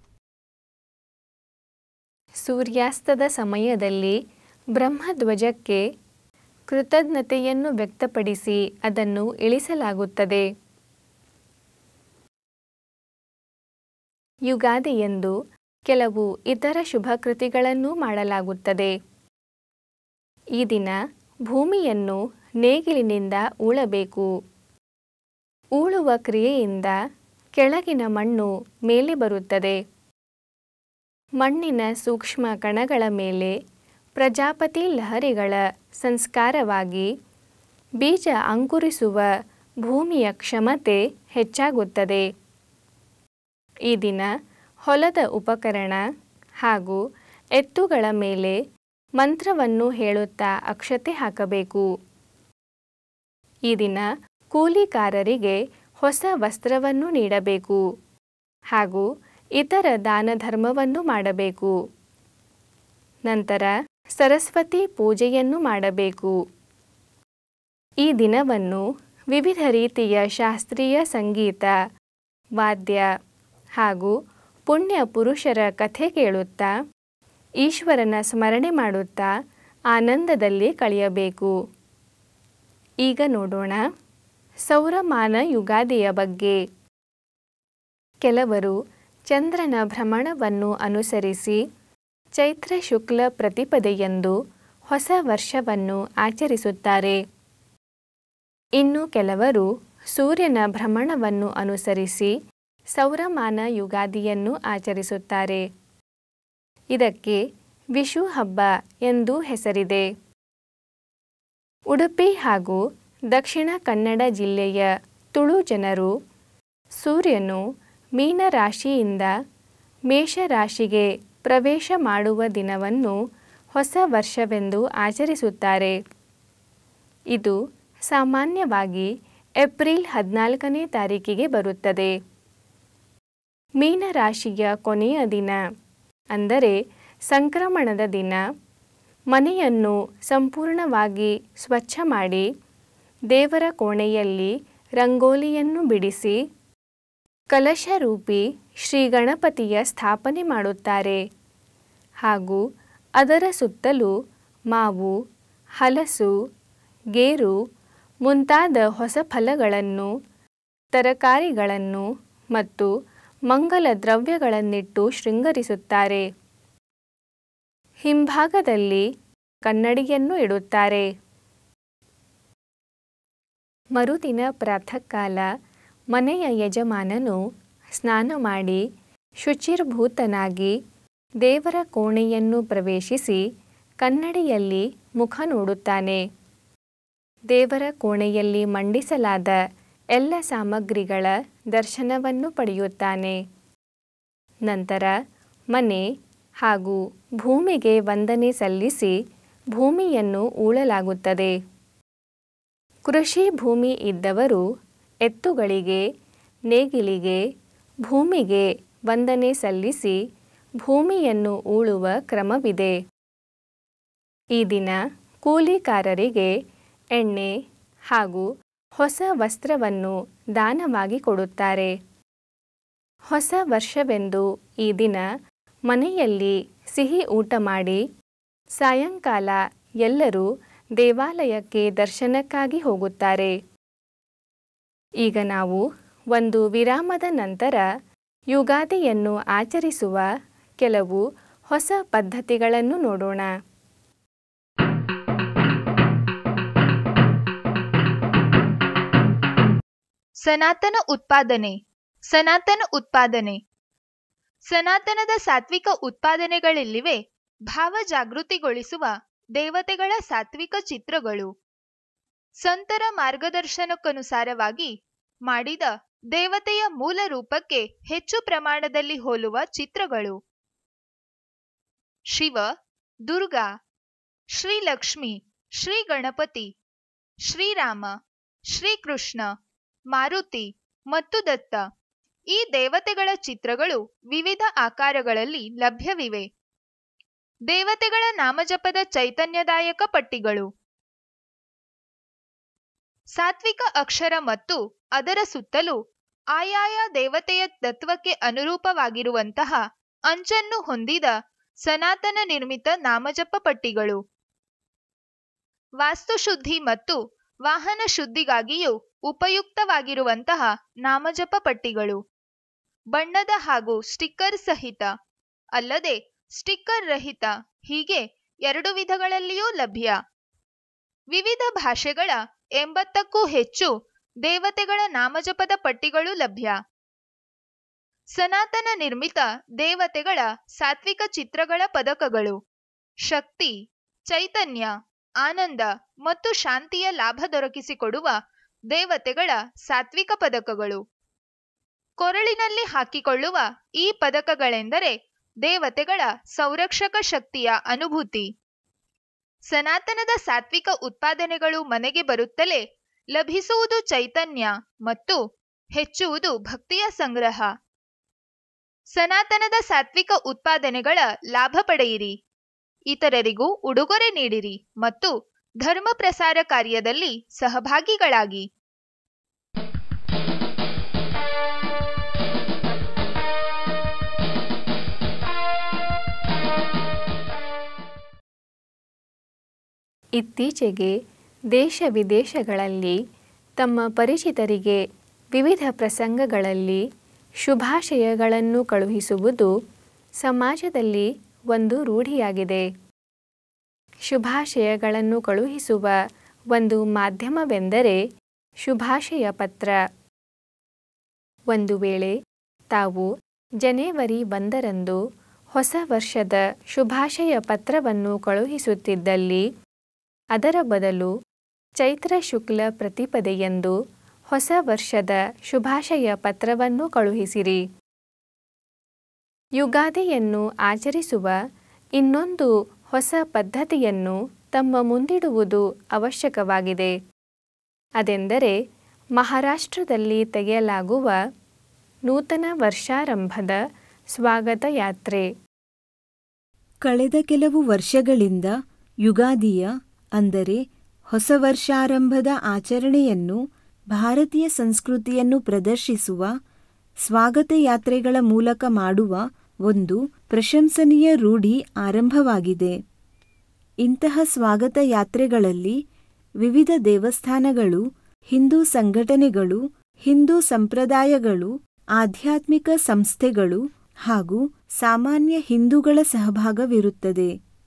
ಸೂರ್ಯಾಸ್ತದ ಸಮಯದಲ್ಲಿ ಬ್ರಹ್ಮಧ್ವಜಕ್ಕೆ ಕೃತಜ್ಞತೆಯನ್ನು ವ್ಯಕ್ತಪಡಿಸಿ ಅದನ್ನು ಇಳಿಸಲಾಗುತ್ತದೆ ಯುಗಾದಿಯಂದು ಕೆಲವು ಇತರ ಶುಭ ಕೃತಿಗಳನ್ನೂ ಮಾಡಲಾಗುತ್ತದೆ ಈ ದಿನ ಭೂಮಿಯನ್ನು ನೇಗಿಲಿನಿಂದ ಉಳಬೇಕು ಉಳುವ ಕ್ರಿಯೆಯಿಂದ ಕೆಳಗಿನ ಮಣ್ಣು ಮೇಲೆ ಬರುತ್ತದೆ ಮಣ್ಣಿನ ಸೂಕ್ಷ್ಮ ಕಣಗಳ ಮೇಲೆ ಪ್ರಜಾಪತಿ ಲಹರಿಗಳ ಸಂಸ್ಕಾರವಾಗಿ ಬೀಜ ಅಂಕುರಿಸುವ ಭೂಮಿಯ ಕ್ಷಮತೆ ಹೆಚ್ಚಾಗುತ್ತದೆ ಈ ದಿನ ಹೊಲದ ಉಪಕರಣ ಹಾಗೂ ಎತ್ತುಗಳ ಮೇಲೆ ಮಂತ್ರವನ್ನು ಹೇಳುತ್ತಾ ಅಕ್ಷತೆ ಹಾಕಬೇಕು ಈ ದಿನ ಕೂಲಿಕಾರರಿಗೆ ಹೊಸ ವಸ್ತ್ರವನ್ನು ನೀಡಬೇಕು ಹಾಗೂ ಇತರ ದಾನ ಧರ್ಮವನ್ನು ಮಾಡಬೇಕು ನಂತರ ಸರಸ್ವತಿ ಪೂಜೆಯನ್ನು ಮಾಡಬೇಕು ಈ ದಿನವನ್ನು ವಿವಿಧ ರೀತಿಯ ಶಾಸ್ತ್ರೀಯ ಸಂಗೀತ ವಾದ್ಯ ಹಾಗೂ ಪುಣ್ಯ ಪುರುಷರ ಕಥೆ ಕೇಳುತ್ತಾ ಈಶ್ವರನ ಸ್ಮರಣೆ ಮಾಡುತ್ತಾ ಆನಂದದಲ್ಲಿ ಕಳೆಯಬೇಕು ಈಗ ನೋಡೋಣ ಸೌರಮಾನ ಯುಗಾದಿಯ ಬಗ್ಗೆ ಕೆಲವರು ಚಂದ್ರನ ಭ್ರಮಣವನ್ನು ಅನುಸರಿಸಿ ಚೈತ್ರ ಶುಕ್ಲ ಪ್ರತಿಪದೆಯಂದು ಹೊಸ ವರ್ಷವನ್ನು ಆಚರಿಸುತ್ತಾರೆ ಇನ್ನು ಕೆಲವರು ಸೂರ್ಯನ ಭ್ರಮಣವನ್ನು ಅನುಸರಿಸಿ ಸೌರಮಾನ ಯುಗಾದಿಯನ್ನು ಆಚರಿಸುತ್ತಾರೆ ಇದಕ್ಕೆ ವಿಷು ಹಬ್ಬ ಎಂದೂ ಹೆಸರಿದೆ ಉಡುಪಿ ಹಾಗೂ ದಕ್ಷಿಣ ಕನ್ನಡ ಜಿಲ್ಲೆಯ ತುಳು ಜನರು ಸೂರ್ಯನು ಮೀನರಾಶಿಯಿಂದ ಮೇಷರಾಶಿಗೆ ಪ್ರವೇಶ ಮಾಡುವ ದಿನವನ್ನು ಹೊಸ ವರ್ಷವೆಂದು ಆಚರಿಸುತ್ತಾರೆ ಇದು ಸಾಮಾನ್ಯವಾಗಿ ಏಪ್ರಿಲ್ ಹದಿನಾಲ್ಕನೇ ತಾರೀಕಿಗೆ ಬರುತ್ತದೆ ಮೀನರಾಶಿಯ ಕೊನೆಯ ದಿನ ಅಂದರೆ ಸಂಕ್ರಮಣದ ದಿನ ಮನೆಯನ್ನು ಸಂಪೂರ್ಣವಾಗಿ ಸ್ವಚ್ಛ ಮಾಡಿ ದೇವರ ಕೋಣೆಯಲ್ಲಿ ರಂಗೋಲಿಯನ್ನು ಬಿಡಿಸಿ ಕಲಶರೂಪಿ ಶ್ರೀ ಗಣಪತಿಯ ಸ್ಥಾಪನೆ ಮಾಡುತ್ತಾರೆ ಹಾಗೂ ಅದರ ಸುತ್ತಲೂ ಮಾವು ಹಲಸು ಗೇರು ಮುಂತಾದ ಹೊಸ ಫಲಗಳನ್ನು ತರಕಾರಿಗಳನ್ನು ಮತ್ತು ಮಂಗಲ ದ್ರವ್ಯಗಳನ್ನಿಟ್ಟು ಶೃಂಗರಿಸುತ್ತಾರೆ ಹಿಂಭಾಗದಲ್ಲಿ ಕನ್ನಡಿಯನ್ನು ಇಡುತ್ತಾರೆ ಮರುದಿನ ಪ್ರಾತಃಕಾಲ ಮನೆಯ ಯಜಮಾನನು ಸ್ನಾನ ಮಾಡಿ ಶುಚಿರ್ಭೂತನಾಗಿ ದೇವರ ಕೋಣೆಯನ್ನು ಪ್ರವೇಶಿಸಿ ಕನ್ನಡಿಯಲ್ಲಿ ಮುಖ ನೋಡುತ್ತಾನೆ ದೇವರ ಕೋಣೆಯಲ್ಲಿ ಮಂಡಿಸಲಾದ ಎಲ್ಲ ಸಾಮಗ್ರಿಗಳ ದರ್ಶನವನ್ನು ಪಡೆಯುತ್ತಾನೆ ನಂತರ ಮನೆ ಹಾಗೂ ಭೂಮಿಗೆ ವಂದನೆ ಸಲ್ಲಿಸಿ ಭೂಮಿಯನ್ನು ಊಳಲಾಗುತ್ತದೆ ಕೃಷಿ ಭೂಮಿ ಇದ್ದವರು ಎತ್ತುಗಳಿಗೆ ನೇಗಿಲಿಗೆ ಭೂಮಿಗೆ ವಂದನೆ ಸಲ್ಲಿಸಿ ಭೂಮಿಯನ್ನು ಊಳುವ ಕ್ರಮವಿದೆ ಈ ದಿನ ಕೂಲಿಕಾರರಿಗೆ ಎಣ್ಣೆ ಹಾಗೂ ಹೊಸ ವಸ್ತ್ರವನ್ನು ದಾನವಾಗಿ ಕೊಡುತ್ತಾರೆ ಹೊಸ ವರ್ಷವೆಂದು ಈ ದಿನ ಮನೆಯಲ್ಲಿ ಸಿಹಿ ಊಟ ಮಾಡಿ ಸಾಯಂಕಾಲ ಎಲ್ಲರೂ ದೇವಾಲಯಕ್ಕೆ ದರ್ಶನಕ್ಕಾಗಿ ಹೋಗುತ್ತಾರೆ ಈಗ ನಾವು ಒಂದು ವಿರಾಮದ ನಂತರ ಯುಗಾದಿಯನ್ನು ಆಚರಿಸುವ ಕೆಲವು ಹೊಸ ಪದ್ಧತಿಗಳನ್ನು ನೋಡೋಣ ಸನಾತನ ಉತ್ಪಾದನೆ ಸನಾತನ ಉತ್ಪಾದನೆ ಸನಾತನದ ಸಾತ್ವಿಕ ಉತ್ಪಾದನೆಗಳಲ್ಲಿವೆ ಭಾವ ಜಾಗೃತಿಗೊಳಿಸುವ ದೇವತೆಗಳ ಸಾತ್ವಿಕ ಚಿತ್ರಗಳು ಸಂತರ ಮಾರ್ಗದರ್ಶನಕ್ಕನುಸಾರವಾಗಿ ಮಾಡಿದ ದೇವತೆಯ ಮೂಲ ರೂಪಕ್ಕೆ ಹೆಚ್ಚು ಪ್ರಮಾಣದಲ್ಲಿ ಹೋಲುವ ಚಿತ್ರಗಳು ಶಿವ ದುರ್ಗಾ ಶ್ರೀಲಕ್ಷ್ಮಿ ಶ್ರೀ ಗಣಪತಿ ಶ್ರೀರಾಮ ಶ್ರೀಕೃಷ್ಣ ಮಾರುತಿ ಮತ್ತು ದತ್ತ ಈ ದೇವತೆಗಳ ಚಿತ್ರಗಳು ವಿವಿಧ ಆಕಾರಗಳಲ್ಲಿ ಲಭ್ಯವಿವೆ ದೇವತೆಗಳ ನಾಮಜಪದ ಚೈತನ್ಯದಾಯಕ ಪಟ್ಟಿಗಳು ಸಾತ್ವಿಕ ಅಕ್ಷರ ಮತ್ತು ಅದರ ಸುತ್ತಲೂ ಆಯಾಯ ದೇವತೆಯ ತತ್ವಕ್ಕೆ ಅನುರೂಪವಾಗಿರುವಂತಹ ಅಂಚನ್ನು ಹೊಂದಿದ ಸನಾತನ ನಿರ್ಮಿತ ನಾಮಜಪ ಪಟ್ಟಿಗಳು ವಾಸ್ತುಶುದ್ಧಿ ಮತ್ತು ವಾಹನ ಶುದ್ಧಿಗಾಗಿಯೂ ಉಪಯುಕ್ತವಾಗಿರುವಂತಹ ನಾಮಜಪ ಪಟ್ಟಿಗಳು ಬಣ್ಣದ ಹಾಗೂ ಸ್ಟಿಕ್ಕರ್ ಸಹಿತ ಅಲ್ಲದೆ ಸ್ಟಿಕ್ಕರ್ ರಹಿತ ಹೀಗೆ ಎರಡು ವಿಧಗಳಲ್ಲಿಯೂ ಲಭ್ಯ ವಿವಿಧ ಭಾಷೆಗಳ ಎಂಬತ್ತಕ್ಕೂ ಹೆಚ್ಚು ದೇವತೆಗಳ ನಾಮಜಪದ ಪಟ್ಟಿಗಳು ಲಭ್ಯ ಸನಾತನ ನಿರ್ಮಿತ ದೇವತೆಗಳ ಸಾತ್ವಿಕ ಚಿತ್ರಗಳ ಪದಕಗಳು ಶಕ್ತಿ ಚೈತನ್ಯ ಆನಂದ ಮತ್ತು ಶಾಂತಿಯ ಲಾಭ ದೊರಕಿಸಿಕೊಡುವ ದೇವತೆಗಳ ಸಾತ್ವಿಕ ಪದಕಗಳು ಕೊರಳಿನಲ್ಲಿ ಹಾಕಿಕೊಳ್ಳುವ ಈ ಪದಕಗಳೆಂದರೆ ದೇವತೆಗಳ ಸಂರಕ್ಷಕ ಶಕ್ತಿಯ ಅನುಭೂತಿ ಸನಾತನದ ಸಾತ್ವಿಕ ಉತ್ಪಾದನೆಗಳು ಮನೆಗೆ ಬರುತ್ತಲೇ ಲಭಿಸುವುದು ಚೈತನ್ಯ ಮತ್ತು ಹೆಚ್ಚುವುದು ಭಕ್ತಿಯ ಸಂಗ್ರಹ ಸನಾತನದ ಸಾತ್ವಿಕ ಉತ್ಪಾದನೆಗಳ ಲಾಭ ಪಡೆಯಿರಿ ಇತರರಿಗೂ ಉಡುಗೊರೆ ನೀಡಿರಿ ಮತ್ತು ಧರ್ಮ ಪ್ರಸಾರ ಕಾರ್ಯದಲ್ಲಿ ಸಹಭಾಗಿಗಳಾಗಿ ಇತ್ತೀಚೆಗೆ ದೇಶ ವಿದೇಶಗಳಲ್ಲಿ ತಮ್ಮ ಪರಿಚಿತರಿಗೆ ವಿವಿಧ ಪ್ರಸಂಗಗಳಲ್ಲಿ ಶುಭಾಶಯಗಳನ್ನು ಕಳುಹಿಸುವುದು ಸಮಾಜದಲ್ಲಿ ಒಂದು ರೂಢಿಯಾಗಿದೆ ಶುಭಾಶಯಗಳನ್ನು ಕಳುಹಿಸುವ ಒಂದು ಮಾಧ್ಯಮವೆಂದರೆ ಶುಭಾಶಯ ಪತ್ರ ಒಂದು ವೇಳೆ ತಾವು ಜನವರಿ ಒಂದರಂದು ಹೊಸ ವರ್ಷದ ಶುಭಾಶಯ ಪತ್ರವನ್ನು ಕಳುಹಿಸುತ್ತಿದ್ದಲ್ಲಿ ಅದರ ಬದಲು ಚೈತ್ರ ಶುಕ್ಲ ಪ್ರತಿಪದೆಯಂದು ಹೊಸ ವರ್ಷದ ಶುಭಾಶಯ ಪತ್ರವನ್ನು ಕಳುಹಿಸಿರಿ ಯುಗಾದಿಯನ್ನು ಆಚರಿಸುವ ಇನ್ನೊಂದು ಹೊಸ ಪದ್ಧತಿಯನ್ನು ತಮ್ಮ ಮುಂದಿಡುವುದು ಅವಶ್ಯಕವಾಗಿದೆ ಅದೆಂದರೆ ಮಹಾರಾಷ್ಟ್ರದಲ್ಲಿ ತೆಗೆಯಲಾಗುವ ನೂತನ ವರ್ಷಾರಂಭದ ಸ್ವಾಗತ ಯಾತ್ರೆ ಕಳೆದ ಕೆಲವು ವರ್ಷಗಳಿಂದ ಯುಗಾದಿಯ ಅಂದರೆ ಹೊಸ ವರ್ಷಾರಂಭದ ಆಚರಣೆಯನ್ನು ಭಾರತೀಯ ಸಂಸ್ಕೃತಿಯನ್ನು ಪ್ರದರ್ಶಿಸುವ ಸ್ವಾಗತ ಯಾತ್ರೆಗಳ ಮೂಲಕ ಮಾಡುವ ಒಂದು ಪ್ರಶಂಸನೀಯ ರೂಢಿ ಆರಂಭವಾಗಿದೆ ಇಂತಹ ಸ್ವಾಗತ ಯಾತ್ರೆಗಳಲ್ಲಿ ವಿವಿಧ ದೇವಸ್ಥಾನಗಳು ಹಿಂದೂ ಸಂಘಟನೆಗಳು ಹಿಂದೂ ಸಂಪ್ರದಾಯಗಳು ಆಧ್ಯಾತ್ಮಿಕ ಸಂಸ್ಥೆಗಳು ಹಾಗೂ ಸಾಮಾನ್ಯ ಹಿಂದೂಗಳ ಸಹಭಾಗವಿರುತ್ತದೆ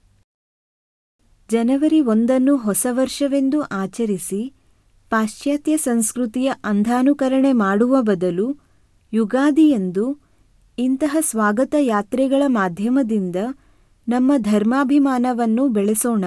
ಜನವರಿ ಒಂದನ್ನು ಹೊಸ ವರ್ಷವೆಂದು ಆಚರಿಸಿ ಪಾಶ್ಚಾತ್ಯ ಸಂಸ್ಕೃತಿಯ ಅಂಧಾನುಕರಣೆ ಮಾಡುವ ಬದಲು ಯುಗಾದಿಯಂದು ಇಂತಹ ಸ್ವಾಗತ ಯಾತ್ರೆಗಳ ಮಾಧ್ಯಮದಿಂದ ನಮ್ಮ ಧರ್ಮಾಭಿಮಾನವನ್ನು ಬೆಳೆಸೋಣ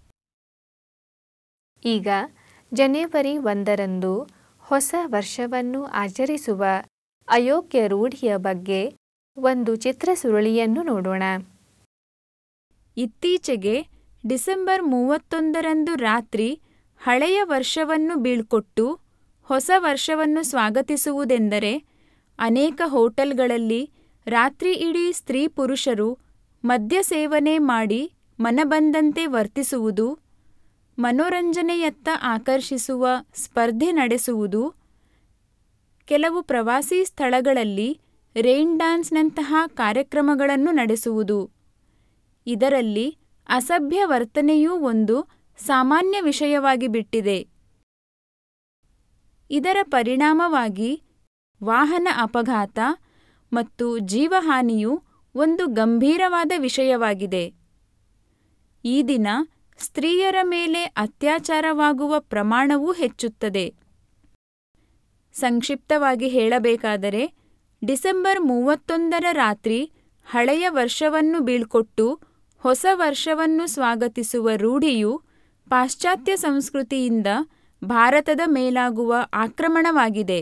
ಈಗ ಜನವರಿ ಒಂದರಂದು ಹೊಸ ವರ್ಷವನ್ನು ಆಚರಿಸುವ ಅಯೋಗ್ಯ ರೂಢಿಯ ಬಗ್ಗೆ ಒಂದು ಚಿತ್ರಸುರುಳಿಯನ್ನು ನೋಡೋಣ ಇತ್ತೀಚೆಗೆ ಡಿಸೆಂಬರ್ ಮೂವತ್ತೊಂದರಂದು ರಾತ್ರಿ ಹಳೆಯ ವರ್ಷವನ್ನು ಬೀಳ್ಕೊಟ್ಟು ಹೊಸ ವರ್ಷವನ್ನು ಸ್ವಾಗತಿಸುವುದೆಂದರೆ ಅನೇಕ ಹೋಟೆಲ್ಗಳಲ್ಲಿ ರಾತ್ರಿ ಇಡೀ ಸ್ತ್ರೀ ಪುರುಷರು ಮದ್ಯ ಸೇವನೆ ಮಾಡಿ ಮನಬಂದಂತೆ ವರ್ತಿಸುವುದು ಮನೋರಂಜನೆಯತ್ತ ಆಕರ್ಷಿಸುವ ಸ್ಪರ್ಧೆ ನಡೆಸುವುದು ಕೆಲವು ಪ್ರವಾಸಿ ಸ್ಥಳಗಳಲ್ಲಿ ರೈನ್ ಡ್ಯಾನ್ಸ್ನಂತಹ ಕಾರ್ಯಕ್ರಮಗಳನ್ನು ನಡೆಸುವುದು ಇದರಲ್ಲಿ ಅಸಭ್ಯ ವರ್ತನೆಯೂ ಒಂದು ಸಾಮಾನ್ಯ ವಿಷಯವಾಗಿ ಬಿಟ್ಟಿದೆ ಇದರ ಪರಿಣಾಮವಾಗಿ ವಾಹನ ಅಪಘಾತ ಮತ್ತು ಜೀವಹಾನಿಯು ಒಂದು ಗಂಭೀರವಾದ ವಿಷಯವಾಗಿದೆ ಈ ದಿನ ಸ್ತ್ರೀಯರ ಮೇಲೆ ಅತ್ಯಾಚಾರವಾಗುವ ಪ್ರಮಾಣವೂ ಹೆಚ್ಚುತ್ತದೆ ಸಂಕ್ಷಿಪ್ತವಾಗಿ ಹೇಳಬೇಕಾದರೆ ಡಿಸೆಂಬರ್ ಮೂವತ್ತೊಂದರ ರಾತ್ರಿ ಹಳೆಯ ವರ್ಷವನ್ನು ಬೀಳ್ಕೊಟ್ಟು ಹೊಸ ವರ್ಷವನ್ನು ಸ್ವಾಗತಿಸುವ ರೂಢಿಯು ಪಾಶ್ಚಾತ್ಯ ಸಂಸ್ಕೃತಿಯಿಂದ ಭಾರತದ ಮೇಲಾಗುವ ಆಕ್ರಮಣವಾಗಿದೆ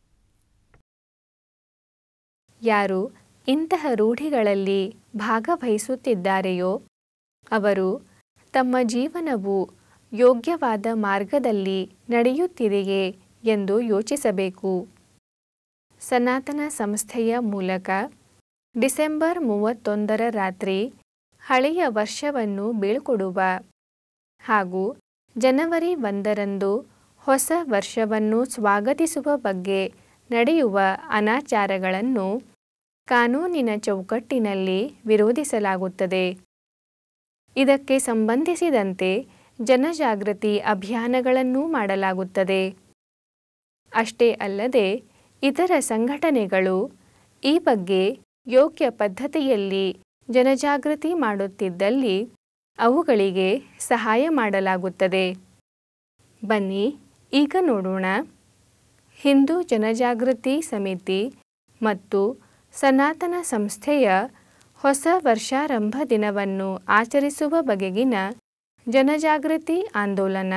ಯಾರು ಇಂತಹ ರೂಢಿಗಳಲ್ಲಿ ಭಾಗವಹಿಸುತ್ತಿದ್ದಾರೆಯೋ ಅವರು ತಮ್ಮ ಜೀವನವು ಯೋಗ್ಯವಾದ ಮಾರ್ಗದಲ್ಲಿ ನಡೆಯುತ್ತಿದೆಯೇ ಎಂದು ಯೋಚಿಸಬೇಕು ಸನಾತನ ಸಂಸ್ಥೆಯ ಮೂಲಕ ಡಿಸೆಂಬರ್ ಮೂವತ್ತೊಂದರ ರಾತ್ರಿ ಹಳೆಯ ವರ್ಷವನ್ನು ಬೀಳ್ಕೊಡುವ ಹಾಗೂ ಜನವರಿ ಒಂದರಂದು ಹೊಸ ವರ್ಷವನ್ನು ಸ್ವಾಗತಿಸುವ ಬಗ್ಗೆ ನಡೆಯುವ ಅನಾಚಾರಗಳನ್ನು ಕಾನೂನಿನ ಚೌಕಟ್ಟಿನಲ್ಲಿ ವಿರೋಧಿಸಲಾಗುತ್ತದೆ ಇದಕ್ಕೆ ಸಂಬಂಧಿಸಿದಂತೆ ಜನಜಾಗೃತಿ ಅಭಿಯಾನಗಳನ್ನೂ ಮಾಡಲಾಗುತ್ತದೆ ಅಷ್ಟೇ ಅಲ್ಲದೆ ಇತರ ಸಂಘಟನೆಗಳು ಈ ಬಗ್ಗೆ ಯೋಗ್ಯ ಪದ್ಧತಿಯಲ್ಲಿ ಜನಜಾಗೃತಿ ಮಾಡುತ್ತಿದ್ದಲ್ಲಿ ಅವುಗಳಿಗೆ ಸಹಾಯ ಮಾಡಲಾಗುತ್ತದೆ ಬನ್ನಿ ಈಗ ನೋಡೋಣ ಹಿಂದೂ ಜನಜಾಗೃತಿ ಸಮಿತಿ ಮತ್ತು ಸನಾತನ ಸಂಸ್ಥೆಯ ಹೊಸ ವರ್ಷಾರಂಭ ದಿನವನ್ನು ಆಚರಿಸುವ ಬಗೆಗಿನ ಜನಜಾಗೃತಿ ಆಂದೋಲನ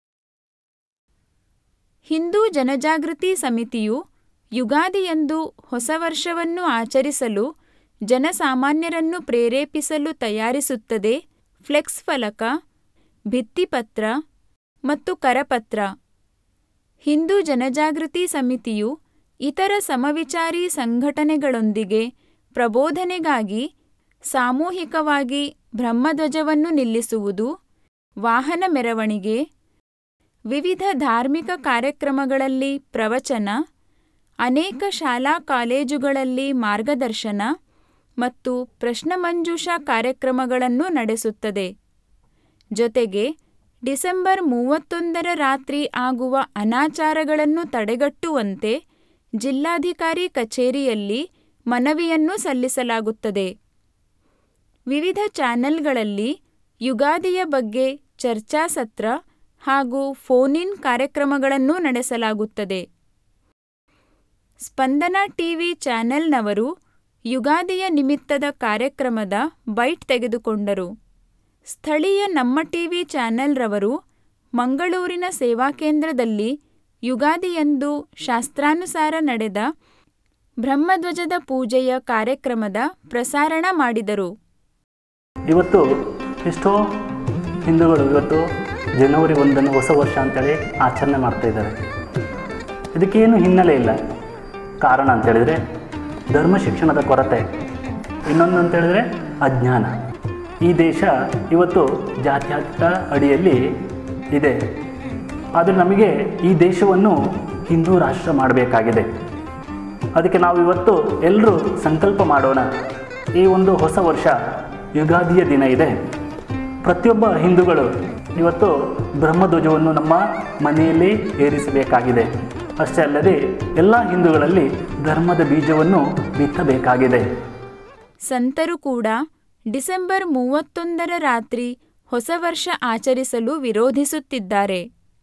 ಹಿಂದೂ ಜನಜಾಗೃತಿ ಸಮಿತಿಯು ಯುಗಾದಿಯಂದು ಹೊಸ ವರ್ಷವನ್ನು ಆಚರಿಸಲು ಜನಸಾಮಾನ್ಯರನ್ನು ಪ್ರೇರೇಪಿಸಲು ತಯಾರಿಸುತ್ತದೆ ಫ್ಲೆಕ್ಸ್ ಫಲಕ ಭಿತ್ತಿಪತ್ರ ಮತ್ತು ಕರಪತ್ರ ಹಿಂದೂ ಜನಜಾಗೃತಿ ಸಮಿತಿಯು ಇತರ ಸಮವಿಚಾರಿ ಸಂಘಟನೆಗಳೊಂದಿಗೆ ಪ್ರಬೋಧನೆಗಾಗಿ ಸಾಮೂಹಿಕವಾಗಿ ಬ್ರಹ್ಮಧ್ವಜವನ್ನು ನಿಲ್ಲಿಸುವುದು ವಾಹನ ಮೆರವಣಿಗೆ ವಿವಿಧ ಧಾರ್ಮಿಕ ಕಾರ್ಯಕ್ರಮಗಳಲ್ಲಿ ಪ್ರವಚನ ಅನೇಕ ಶಾಲಾ ಕಾಲೇಜುಗಳಲ್ಲಿ ಮಾರ್ಗದರ್ಶನ ಮತ್ತು ಪ್ರಶ್ನಮಂಜೂಷಾ ಕಾರ್ಯಕ್ರಮಗಳನ್ನು ನಡೆಸುತ್ತದೆ ಜೊತೆಗೆ ಡಿಸೆಂಬರ್ ಮೂವತ್ತೊಂದರ ರಾತ್ರಿ ಆಗುವ ಅನಾಚಾರಗಳನ್ನು ತಡೆಗಟ್ಟುವಂತೆ ಜಿಲ್ಲಾಧಿಕಾರಿ ಕಚೇರಿಯಲ್ಲಿ ಮನವಿಯನ್ನು ಸಲ್ಲಿಸಲಾಗುತ್ತದೆ ವಿವಿಧ ಚಾನೆಲ್ಗಳಲ್ಲಿ ಯುಗಾದಿಯ ಬಗ್ಗೆ ಚರ್ಚಾಸತ್ರ ಹಾಗೂ ಫೋನ್ ಇನ್ ಕಾರ್ಯಕ್ರಮಗಳನ್ನು ನಡೆಸಲಾಗುತ್ತದೆ ಸ್ಪಂದನ ಟಿವಿ ಚಾನೆಲ್ನವರು ಯುಗಾದಿಯ ನಿಮಿತ್ತದ ಕಾರ್ಯಕ್ರಮದ ಬೈಟ್ ತೆಗೆದುಕೊಂಡರು ಸ್ಥಳೀಯ ನಮ್ಮ ಟಿವಿ ಚಾನೆಲ್ರವರು ಮಂಗಳೂರಿನ ಸೇವಾ ಕೇಂದ್ರದಲ್ಲಿ ಯುಗಾದಿಯಂದು ಶಾಸ್ತ್ರಾನುಸಾರ ನಡೆದ ಬ್ರಹ್ಮಧ್ವಜದ ಪೂಜೆಯ ಕಾರ್ಯಕ್ರಮದ ಪ್ರಸಾರಣ ಮಾಡಿದರು ಇವತ್ತು ಎಷ್ಟೋ ಹಿಂದೂಗಳು ಇವತ್ತು ಜನವರಿ ಒಂದನ್ನು ಹೊಸ ವರ್ಷ ಅಂತೇಳಿ ಆಚರಣೆ ಮಾಡ್ತಾ ಇದ್ದಾರೆ ಇದಕ್ಕೇನು ಹಿನ್ನೆಲೆ ಇಲ್ಲ ಕಾರಣ ಅಂತೇಳಿದರೆ ಧರ್ಮ ಶಿಕ್ಷಣದ ಕೊರತೆ ಇನ್ನೊಂದು ಅಂತೇಳಿದರೆ ಅಜ್ಞಾನ ಈ ದೇಶ ಇವತ್ತು ಜಾತ್ಯತೀತ ಅಡಿಯಲ್ಲಿ ಇದೆ ಆದರೆ ನಮಗೆ ಈ ದೇಶವನ್ನು ಹಿಂದೂ ರಾಷ್ಟ್ರ ಮಾಡಬೇಕಾಗಿದೆ ಅದಕ್ಕೆ ನಾವು ಇವತ್ತು ಎಲ್ಲರೂ ಸಂಕಲ್ಪ ಮಾಡೋಣ ಈ ಒಂದು ಹೊಸ ವರ್ಷ ಯುಗಾದಿಯ ದಿನ ಇದೆ ಪ್ರತಿಯೊಬ್ಬ ಹಿಂದೂಗಳು ಇವತ್ತು ಬ್ರಹ್ಮಧ್ವಜವನ್ನು ನಮ್ಮ ಮನೆಯಲ್ಲಿ ಏರಿಸಬೇಕಾಗಿದೆ ಅಷ್ಟೇ ಅಲ್ಲದೆ ಎಲ್ಲ ಹಿಂದೂಗಳಲ್ಲಿ ಧರ್ಮದ ಬೀಜವನ್ನು ಬಿತ್ತಬೇಕಾಗಿದೆ ಸಂತರು ಕೂಡ ಡಿಸೆಂಬರ್ ಮೂವತ್ತೊಂದರ ರಾತ್ರಿ ಹೊಸ ವರ್ಷ ಆಚರಿಸಲು ವಿರೋಧಿಸುತ್ತಿದ್ದಾರೆ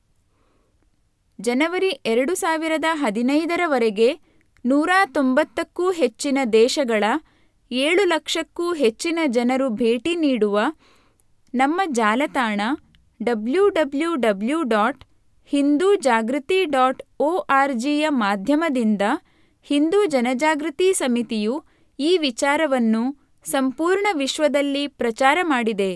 ಜನವರಿ ಎರಡು ಸಾವಿರದ ಹದಿನೈದರವರೆಗೆ ನೂರ ತೊಂಬತ್ತಕ್ಕೂ ಹೆಚ್ಚಿನ ದೇಶಗಳ ಏಳು ಲಕ್ಷಕ್ಕೂ ಹೆಚ್ಚಿನ ಜನರು ಭೇಟಿ ನೀಡುವ ನಮ್ಮ ಜಾಲತಾಣ W W W dot Hindu Jagruti dot O R ಜಿಯ ಮಾಧ್ಯಮದಿಂದ ಹಿಂದೂ ಜನಜಾಗೃತಿ ಸಮಿತಿಯು ಈ ವಿಚಾರವನ್ನು ಸಂಪೂರ್ಣ ವಿಶ್ವದಲ್ಲಿ ಪ್ರಚಾರ ಮಾಡಿದೆ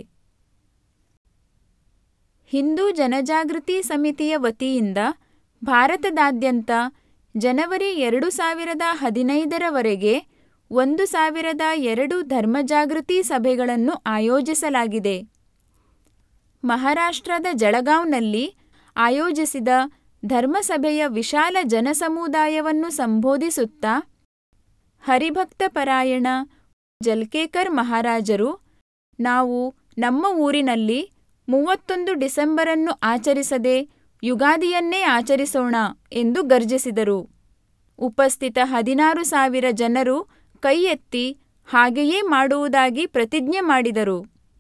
ಹಿಂದೂ ಜನಜಾಗೃತಿ ಸಮಿತಿಯ ವತಿಯಿಂದ ಭಾರತದಾದ್ಯಂತ ಜನವರಿ ಎರಡು ಸಾವಿರದ ಹದಿನೈದರವರೆಗೆ ಒಂದು ಸಾವಿರದ ಎರಡು ಧರ್ಮಜಾಗೃತಿ ಸಭೆಗಳನ್ನು ಆಯೋಜಿಸಲಾಗಿದೆ ಮಹಾರಾಷ್ಟ್ರದ ಜಳಗಾಂವ್ನಲ್ಲಿ ಆಯೋಜಿಸಿದ ಧರ್ಮಸಭೆಯ ವಿಶಾಲ ಜನಸಮುದಾಯವನ್ನು ಸಂಬೋಧಿಸುತ್ತಾ ಹರಿಭಕ್ತ ಪರಾಯಣ ಜಲ್ಕೇಕರ್ ಮಹಾರಾಜರು ನಾವು ನಮ್ಮ ಊರಿನಲ್ಲಿ ಮೂವತ್ತೊಂದು ಡಿಸೆಂಬರನ್ನು ಆಚರಿಸದೆ ಯುಗಾದಿಯನ್ನೇ ಆಚರಿಸೋಣ ಎಂದು ಗರ್ಜಿಸಿದರು ಉಪಸ್ಥಿತ ಹದಿನಾರು ಸಾವಿರ ಜನರು ಕೈ ಎತ್ತಿ ಹಾಗೆಯೇ ಮಾಡುವುದಾಗಿ ಪ್ರತಿಜ್ಞೆ ಮಾಡಿದರು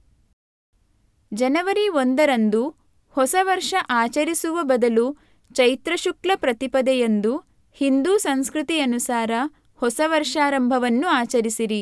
ಜನವರಿ ಒಂದರಂದು ಹೊಸ ವರ್ಷ ಆಚರಿಸುವ ಬದಲು ಚೈತ್ರಶುಕ್ಲ ಪ್ರತಿಪದೆಯಂದು ಹಿಂದೂ ಸಂಸ್ಕೃತಿಯನುಸಾರ ಹೊಸ ವರ್ಷಾರಂಭವನ್ನು ಆಚರಿಸಿರಿ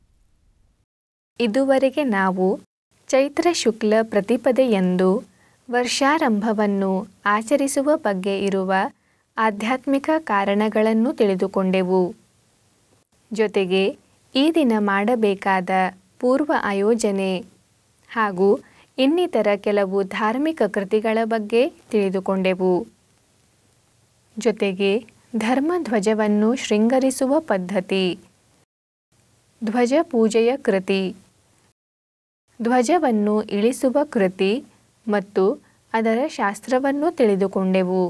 ಇದುವರೆಗೆ ನಾವು ಚೈತ್ರ ಶುಕ್ಲ ಪ್ರತಿಪದೆಯಂದು ವರ್ಷಾರಂಭವನ್ನು ಆಚರಿಸುವ ಬಗ್ಗೆ ಇರುವ ಆಧ್ಯಾತ್ಮಿಕ ಕಾರಣಗಳನ್ನು ತಿಳಿದುಕೊಂಡೆವು ಜೊತೆಗೆ ಈ ದಿನ ಮಾಡಬೇಕಾದ ಪೂರ್ವ ಆಯೋಜನೆ ಹಾಗೂ ಇನ್ನಿತರ ಕೆಲವು ಧಾರ್ಮಿಕ ಕೃತಿಗಳ ಬಗ್ಗೆ ತಿಳಿದುಕೊಂಡೆವು ಜೊತೆಗೆ ಧರ್ಮಧ್ವಜವನ್ನು ಶೃಂಗರಿಸುವ ಪದ್ಧತಿ ಧ್ವಜ ಪೂಜೆಯ ಕೃತಿ ಧ್ವಜವನ್ನು ಇಳಿಸುವ ಕೃತಿ ಮತ್ತು ಅದರ ಶಾಸ್ತ್ರವನ್ನು ತಿಳಿದುಕೊಂಡೆವು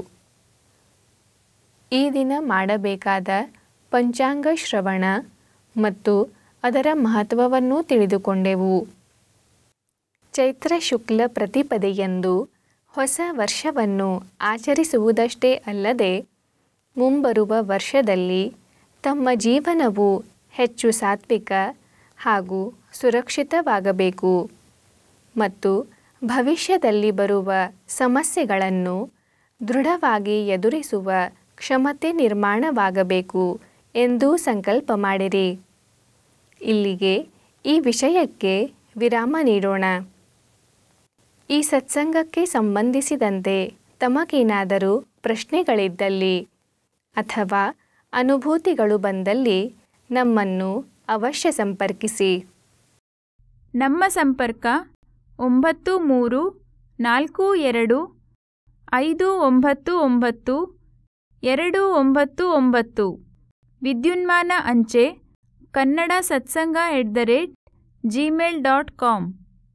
ಈ ದಿನ ಮಾಡಬೇಕಾದ ಪಂಚಾಂಗ ಶ್ರವಣ ಮತ್ತು ಅದರ ಮಹತ್ವವನ್ನು ತಿಳಿದುಕೊಂಡೆವು ಚೈತ್ರ ಶುಕ್ಲ ಪ್ರತಿಪದೆಯಂದು ಹೊಸ ವರ್ಷವನ್ನು ಆಚರಿಸುವುದಷ್ಟೇ ಅಲ್ಲದೆ ಮುಂಬರುವ ವರ್ಷದಲ್ಲಿ ತಮ್ಮ ಜೀವನವು ಹೆಚ್ಚು ಸಾತ್ವಿಕ ಹಾಗೂ ಸುರಕ್ಷಿತವಾಗಬೇಕು ಮತ್ತು ಭವಿಷ್ಯದಲ್ಲಿ ಬರುವ ಸಮಸ್ಯೆಗಳನ್ನು ದೃಢವಾಗಿ ಎದುರಿಸುವ ಕ್ಷಮತೆ ನಿರ್ಮಾಣವಾಗಬೇಕು ಎಂದು ಸಂಕಲ್ಪ ಮಾಡಿರಿ ಇಲ್ಲಿಗೆ ಈ ವಿಷಯಕ್ಕೆ ವಿರಾಮ ನೀಡೋಣ ಈ ಸತ್ಸಂಗಕ್ಕೆ ಸಂಬಂಧಿಸಿದಂತೆ ತಮಗೇನಾದರೂ ಪ್ರಶ್ನೆಗಳಿದ್ದಲ್ಲಿ ಅಥವಾ ಅನುಭೂತಿಗಳು ಬಂದಲ್ಲಿ ನಮ್ಮನ್ನು ಅವಶ್ಯ ಸಂಪರ್ಕಿಸಿ ನಮ್ಮ ಸಂಪರ್ಕ ಒಂಬತ್ತು ಮೂರು ನಾಲ್ಕು ಎರಡು ಐದು ಒಂಬತ್ತು ಒಂಬತ್ತು ಎರಡು ಒಂಬತ್ತು ಒಂಬತ್ತು ವಿದ್ಯುನ್ಮಾನ ಅಂಚೆ Kannada Satsang at the rate Gmail dot com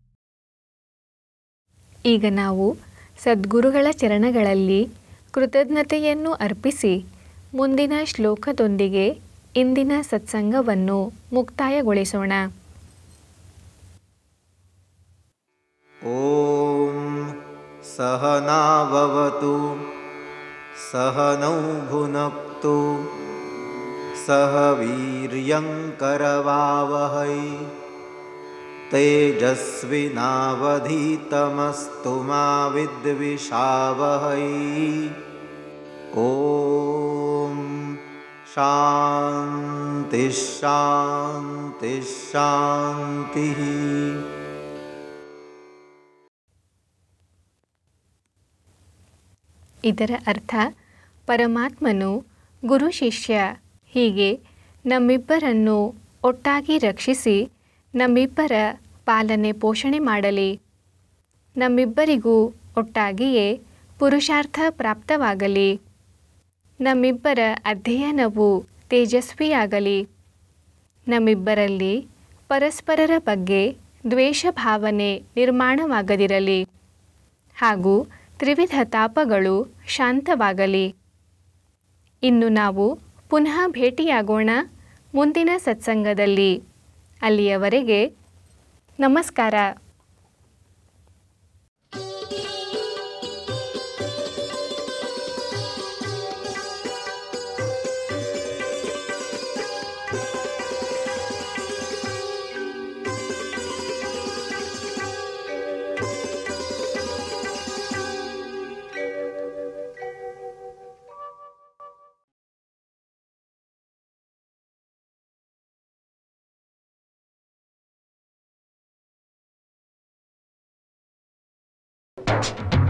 ಈಗ ನಾವು ಸದ್ಗುರುಗಳ ಚರಣಗಳಲ್ಲಿ ಕೃತಜ್ಞತೆಯನ್ನು ಅರ್ಪಿಸಿ ಮುಂದಿನ ಶ್ಲೋಕದೊಂದಿಗೆ ಇಂದಿನ ಸತ್ಸಂಗವನ್ನು ಮುಕ್ತಾಯಗೊಳಿಸೋಣ ॐ सहनाववतु सहनौ भुनक्तु सह वीर्यङ्करवावहै तेजस्विनावधीतमस्तु मा विद्विषावहै ॐ शान्तिः शान्तिः शान्तिः ಇದರ ಅರ್ಥ ಪರಮಾತ್ಮನು ಗುರು ಶಿಷ್ಯ ಹೀಗೆ ನಮ್ಮಿಬ್ಬರನ್ನು ಒಟ್ಟಾಗಿ ರಕ್ಷಿಸಿ ನಮ್ಮಿಬ್ಬರ ಪಾಲನೆ ಪೋಷಣೆ ಮಾಡಲಿ ನಮ್ಮಿಬ್ಬರಿಗೂ ಒಟ್ಟಾಗಿಯೇ ಪುರುಷಾರ್ಥ ಪ್ರಾಪ್ತವಾಗಲಿ ನಮ್ಮಿಬ್ಬರ ಅಧ್ಯಯನವು ತೇಜಸ್ವಿಯಾಗಲಿ ನಮ್ಮಿಬ್ಬರಲ್ಲಿ ಪರಸ್ಪರರ ಬಗ್ಗೆ ದ್ವೇಷ ಭಾವನೆ ನಿರ್ಮಾಣವಾಗದಿರಲಿ ಹಾಗೂ ತ್ರಿವಿಧ ತಾಪಗಳು ಶಾಂತವಾಗಲಿ ಇನ್ನು ನಾವು ಪುನಃ ಭೇಟಿಯಾಗೋಣ ಮುಂದಿನ ಸತ್ಸಂಗದಲ್ಲಿ ಅಲ್ಲಿಯವರೆಗೆ ನಮಸ್ಕಾರ you